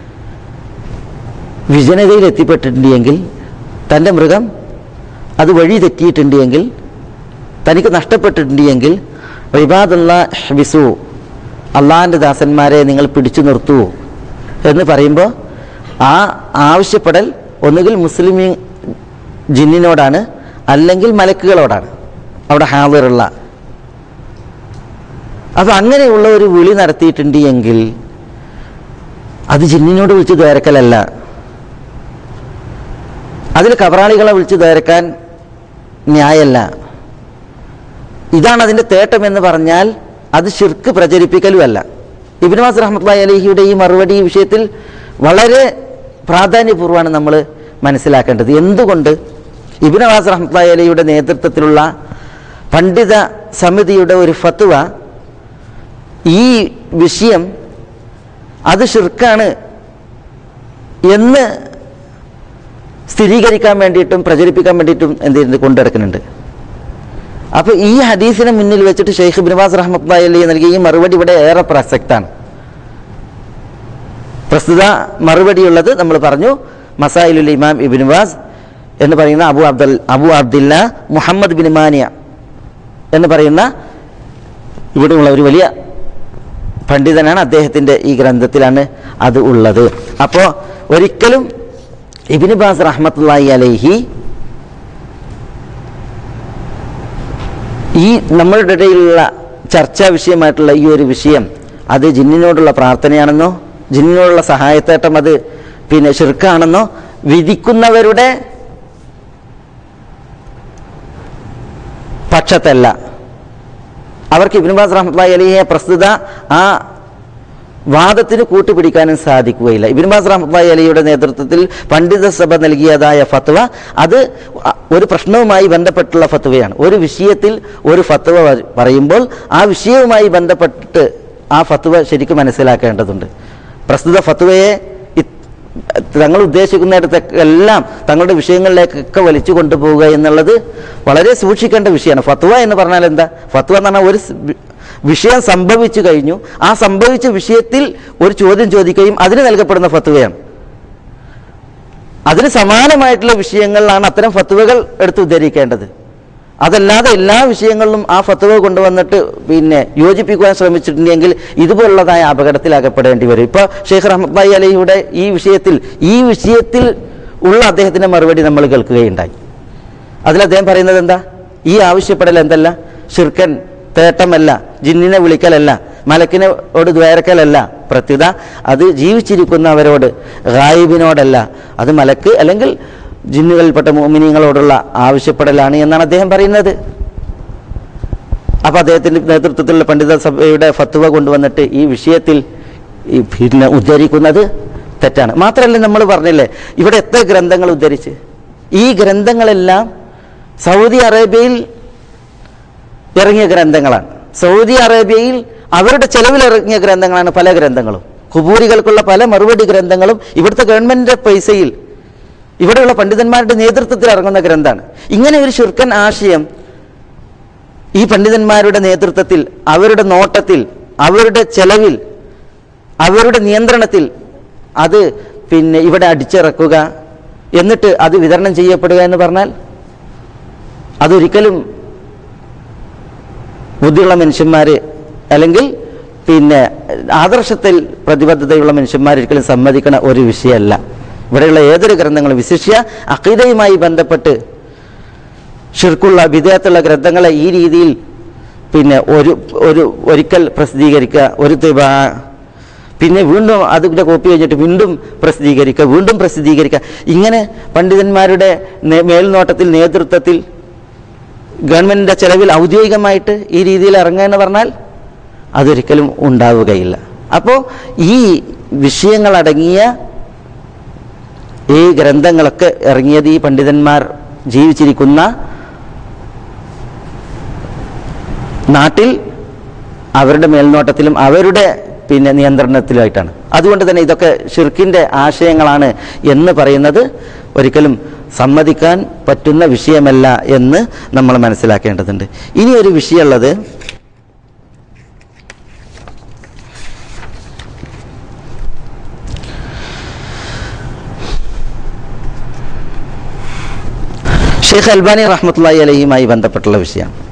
വിജനതയിൽ എത്തിപ്പെട്ടിട്ടുണ്ടെങ്കിൽ തൻ്റെ മൃഗം അത് വഴി തെറ്റിയിട്ടുണ്ടെങ്കിൽ തനിക്ക് നഷ്ടപ്പെട്ടിട്ടുണ്ടെങ്കിൽ റിബാദുള്ള ഹബിസു അള്ളാഹിൻ്റെ ദാസന്മാരെ നിങ്ങൾ പിടിച്ചു നിർത്തൂ എന്ന് പറയുമ്പോൾ ആ ആവശ്യപ്പെടൽ ഒന്നുകിൽ മുസ്ലിം ജിന്നിനോടാണ് അല്ലെങ്കിൽ മലക്കുകളോടാണ് അവിടെ ഹാദിറുള്ള അപ്പോൾ അങ്ങനെയുള്ള ഒരു വിളി നടത്തിയിട്ടുണ്ട് എങ്കിൽ അത് ജിന്നിനോട് വിളിച്ച് ദ്വാരക്കലല്ല അതിൽ കബറാളികളെ വിളിച്ച് ദ്വാരക്കാൻ ന്യായല്ല ഇതാണ് അതിൻ്റെ തേട്ടം എന്ന് പറഞ്ഞാൽ അത് ഷിർക്ക് പ്രചരിപ്പിക്കലുമല്ല ഇബിൻവാസ് റഹ്മത്തുള്ളാഹി അലഹിയുടെ ഈ മറുപടി ഈ വിഷയത്തിൽ വളരെ പ്രാധാന്യപൂർവ്വമാണ് നമ്മൾ മനസ്സിലാക്കേണ്ടത് എന്തുകൊണ്ട് ഇബിനവാസ് റഹ്മത്തുള്ളാഹി അലഹിയുടെ നേതൃത്വത്തിലുള്ള പണ്ഡിത സമിതിയുടെ ഒരു ഫത്വ ഈ വിഷയം അത് ഷിർക്കാണ് എന്ന് സ്ഥിരീകരിക്കാൻ വേണ്ടിയിട്ടും പ്രചരിപ്പിക്കാൻ വേണ്ടിയിട്ടും എന്ത് ചെയ്യുന്നുണ്ട് കൊണ്ടെടുക്കുന്നുണ്ട് അപ്പോൾ ഈ ഹദീസിനെ മുന്നിൽ വെച്ചിട്ട് ഷെയ്ഖ് ബിൻവാസ് റഹ്മത്തുള്ളാഹി അലൈഹി നൽകിയ ഈ മറുപടി ഇവിടെ ഏറെ പ്രസക്താണ് പ്രസ്തുത മറുപടിയുള്ളത് നമ്മൾ പറഞ്ഞു മസായിലുൽ ഇമാം ഇബിൻ വാസ് എന്ന് പറയുന്ന Abu Abdul Abu Abdullah Muhammad bin Mani എന്ന് പറയുന്ന ഇവിടെയുള്ള ഒരു വലിയ പണ്ഡിതനാണ് അദ്ദേഹത്തിൻ്റെ ഈ ഗ്രന്ഥത്തിലാണ് അത് ഉള്ളത് അപ്പോൾ ഒരിക്കലും ഇബിന് ബാസ് റഹ്മത്തുള്ളാഹി അലൈഹി ഈ നമ്മളുടെ ഇടയിലുള്ള ചർച്ചാ വിഷയമായിട്ടുള്ള ഈ ഒരു വിഷയം അത് ജിന്നിനോടുള്ള പ്രാർത്ഥനയാണെന്നോ ജിന്നിനോടുള്ള സഹായത്തേട്ടം അത് പിന്നെ ഷിർക്കാണെന്നോ വിധിക്കുന്നവരുടെ പക്ഷത്തല്ല അവർക്ക് ഇബിൻബാസ് റഹ്മത്തുള്ളാഹി അലിയെ പ്രസ്തുത ആ വാദത്തിന് കൂട്ടുപിടിക്കാനും സാധിക്കുകയില്ല ഇബിൻബാസ് റഹ്മത്തുള്ളാഹി അലിയുടെ നേതൃത്വത്തിൽ പണ്ഡിത സഭ നൽകിയതായ ഫത്വ അത് അ- ഒരു പ്രശ്നവുമായി ബന്ധപ്പെട്ടുള്ള ഫത്വയാണ് ഒരു വിഷയത്തിൽ ഒരു ഫത്വ വ- പറയുമ്പോൾ ആ വിഷയവുമായി ബന്ധപ്പെട്ടിട്ട് ആ ഫത്വ ശരിക്കും മനസ്സിലാക്കേണ്ടതുണ്ട് പ്രസ്തുത ഫത്വയെ ഇത് തങ്ങൾ ഉദ്ദേശിക്കുന്നിടത്തൊക്കെ എല്ലാം തങ്ങളുടെ വിഷയങ്ങളിലേക്കൊക്കെ വലിച്ചു കൊണ്ടുപോവുക എന്നുള്ളത് വളരെ സൂക്ഷിക്കേണ്ട വിഷയമാണ് ഫത്വ എന്ന് പറഞ്ഞാൽ എന്താ ഫത്വ എന്ന് പറഞ്ഞാൽ ഒരു സ് വി- വിഷയം സംഭവിച്ചു കഴിഞ്ഞു ആ സംഭവിച്ച വിഷയത്തിൽ ഒരു ചോദ്യം ചോദിക്കുകയും അതിന് നൽകപ്പെടുന്ന ഫത്വയാണ് അതിന് സമാനമായിട്ടുള്ള വിഷയങ്ങളിലാണ് അത്തരം ഫത്വകൾ എടുത്ത് ഉദ്ധരിക്കേണ്ടത് അതല്ലാതെ എല്ലാ വിഷയങ്ങളിലും ആ ഫത്തുവ കൊണ്ടുവന്നിട്ട് പിന്നെ യോജിപ്പിക്കുവാൻ ശ്രമിച്ചിട്ടുണ്ടെങ്കിൽ ഇതുപോലുള്ളതായ അപകടത്തിലാകപ്പെടേണ്ടി വരും ഇപ്പോൾ ഷെയ്ഖ് റഹ്മത്തായി അലിയുടെ ഈ വിഷയത്തിൽ ഈ വിഷയത്തിൽ ഉള്ള അദ്ദേഹത്തിന്റെ മറുപടി നമ്മൾ കേൾക്കുകയുണ്ടായി അതിൽ അദ്ദേഹം പറയുന്നത് എന്താ ഈ ആവശ്യപ്പെടൽ എന്തല്ല ഷിർക്കൻ തേട്ടമല്ല ജിന്നിനെ വിളിക്കലല്ല മലക്കിനോട് ദ്വേരക്കലല്ല പ്രത്യുത അത് ജീവിച്ചിരിക്കുന്നവരോട് ഗായിബിനോടല്ല അത് മലക്ക് അല്ലെങ്കിൽ ജിന്നുകളിൽപ്പെട്ട മോമിനിയങ്ങളോടുള്ള ആവശ്യപ്പെടലാണ് എന്നാണ് അദ്ദേഹം പറയുന്നത് അപ്പൊ അദ്ദേഹത്തിന്റെ നേതൃത്വത്തിലുള്ള പണ്ഡിത സഭയുടെ ഫത്വ കൊണ്ടുവന്നിട്ട് ഈ വിഷയത്തിൽ ഈ പിന്നെ ഉദ്ധരിക്കുന്നത് തെറ്റാണ് മാത്രമല്ല നമ്മൾ പറഞ്ഞില്ലേ ഇവിടെ എത്ര ഗ്രന്ഥങ്ങൾ ഉദ്ധരിച്ച് ഈ ഗ്രന്ഥങ്ങളെല്ലാം സൗദി അറേബ്യയിൽ ഇറങ്ങിയ ഗ്രന്ഥങ്ങളാണ് സൗദി അറേബ്യയിൽ അവരുടെ ചെലവിൽ ഇറങ്ങിയ ഗ്രന്ഥങ്ങളാണ് പല ഗ്രന്ഥങ്ങളും കുബൂരികൾക്കുള്ള പല മറുപടി ഗ്രന്ഥങ്ങളും ഇവിടുത്തെ ഗവൺമെന്റിന്റെ പൈസയിൽ ഇവിടെയുള്ള പണ്ഡിതന്മാരുടെ നേതൃത്വത്തിൽ ഇറങ്ങുന്ന ഗ്രന്ഥമാണ് ഇങ്ങനെ ഒരു ശുർക്കൻ ആശയം ഈ പണ്ഡിതന്മാരുടെ നേതൃത്വത്തിൽ അവരുടെ നോട്ടത്തിൽ അവരുടെ ചെലവിൽ അവരുടെ നിയന്ത്രണത്തിൽ അത് പിന്നെ ഇവിടെ അടിച്ചിറക്കുക എന്നിട്ട് അത് വിതരണം ചെയ്യപ്പെടുക എന്ന് പറഞ്ഞാൽ അതൊരിക്കലും ബുദ്ധിയുള്ള മനുഷ്യന്മാർ അല്ലെങ്കിൽ പിന്നെ ആദർശത്തിൽ പ്രതിബദ്ധതയുള്ള മനുഷ്യന്മാർ ഒരിക്കലും സമ്മതിക്കുന്ന ഒരു വിഷയമല്ല ഇവിടെയുള്ള ഏതൊരു ഗ്രന്ഥങ്ങളും വിശിഷ്യ അഖീദയുമായി ബന്ധപ്പെട്ട് ഷിർക്കുള്ള വിധേയത്തുള്ള ഗ്രന്ഥങ്ങളെ ഈ രീതിയിൽ പിന്നെ ഒരു ഒരു ഒരിക്കൽ പ്രസിദ്ധീകരിക്കുക ഒരു തിബ പിന്നെ വീണ്ടും അതിൻ്റെ കോപ്പി കഴിഞ്ഞിട്ട് വീണ്ടും പ്രസിദ്ധീകരിക്കുക വീണ്ടും പ്രസിദ്ധീകരിക്കുക ഇങ്ങനെ പണ്ഡിതന്മാരുടെ നേ- മേൽനോട്ടത്തിൽ നേതൃത്വത്തിൽ ഗവൺമെന്റിന്റെ ചെലവിൽ ഔദ്യോഗികമായിട്ട് ഈ രീതിയിൽ ഇറങ്ങുക എന്ന് പറഞ്ഞാൽ അതൊരിക്കലും ഉണ്ടാവുകയില്ല അപ്പോൾ ഈ വിഷയങ്ങളടങ്ങിയ ഈ ഗ്രന്ഥങ്ങളൊക്കെ ഇറങ്ങിയത് ഈ പണ്ഡിതന്മാർ ജീവിച്ചിരിക്കുന്ന നാട്ടിൽ അവരുടെ മേൽനോട്ടത്തിലും അവരുടെ പിന്നെ നിയന്ത്രണത്തിലുമായിട്ടാണ് അതുകൊണ്ട് തന്നെ ഇതൊക്കെ ഷിർക്കിന്റെ ആശയങ്ങളാണ് എന്ന് പറയുന്നത് ഒരിക്കലും സമ്മതിക്കാൻ പറ്റുന്ന വിഷയമല്ല എന്ന് നമ്മൾ മനസ്സിലാക്കേണ്ടതുണ്ട് ഇനി ഒരു വിഷയമുള്ളത് ഷെയ്ഖ് അൽബാനി റഹ്മത്തുള്ളി അലഹിയുമായി ബന്ധപ്പെട്ടുള്ള വിഷയമാണ്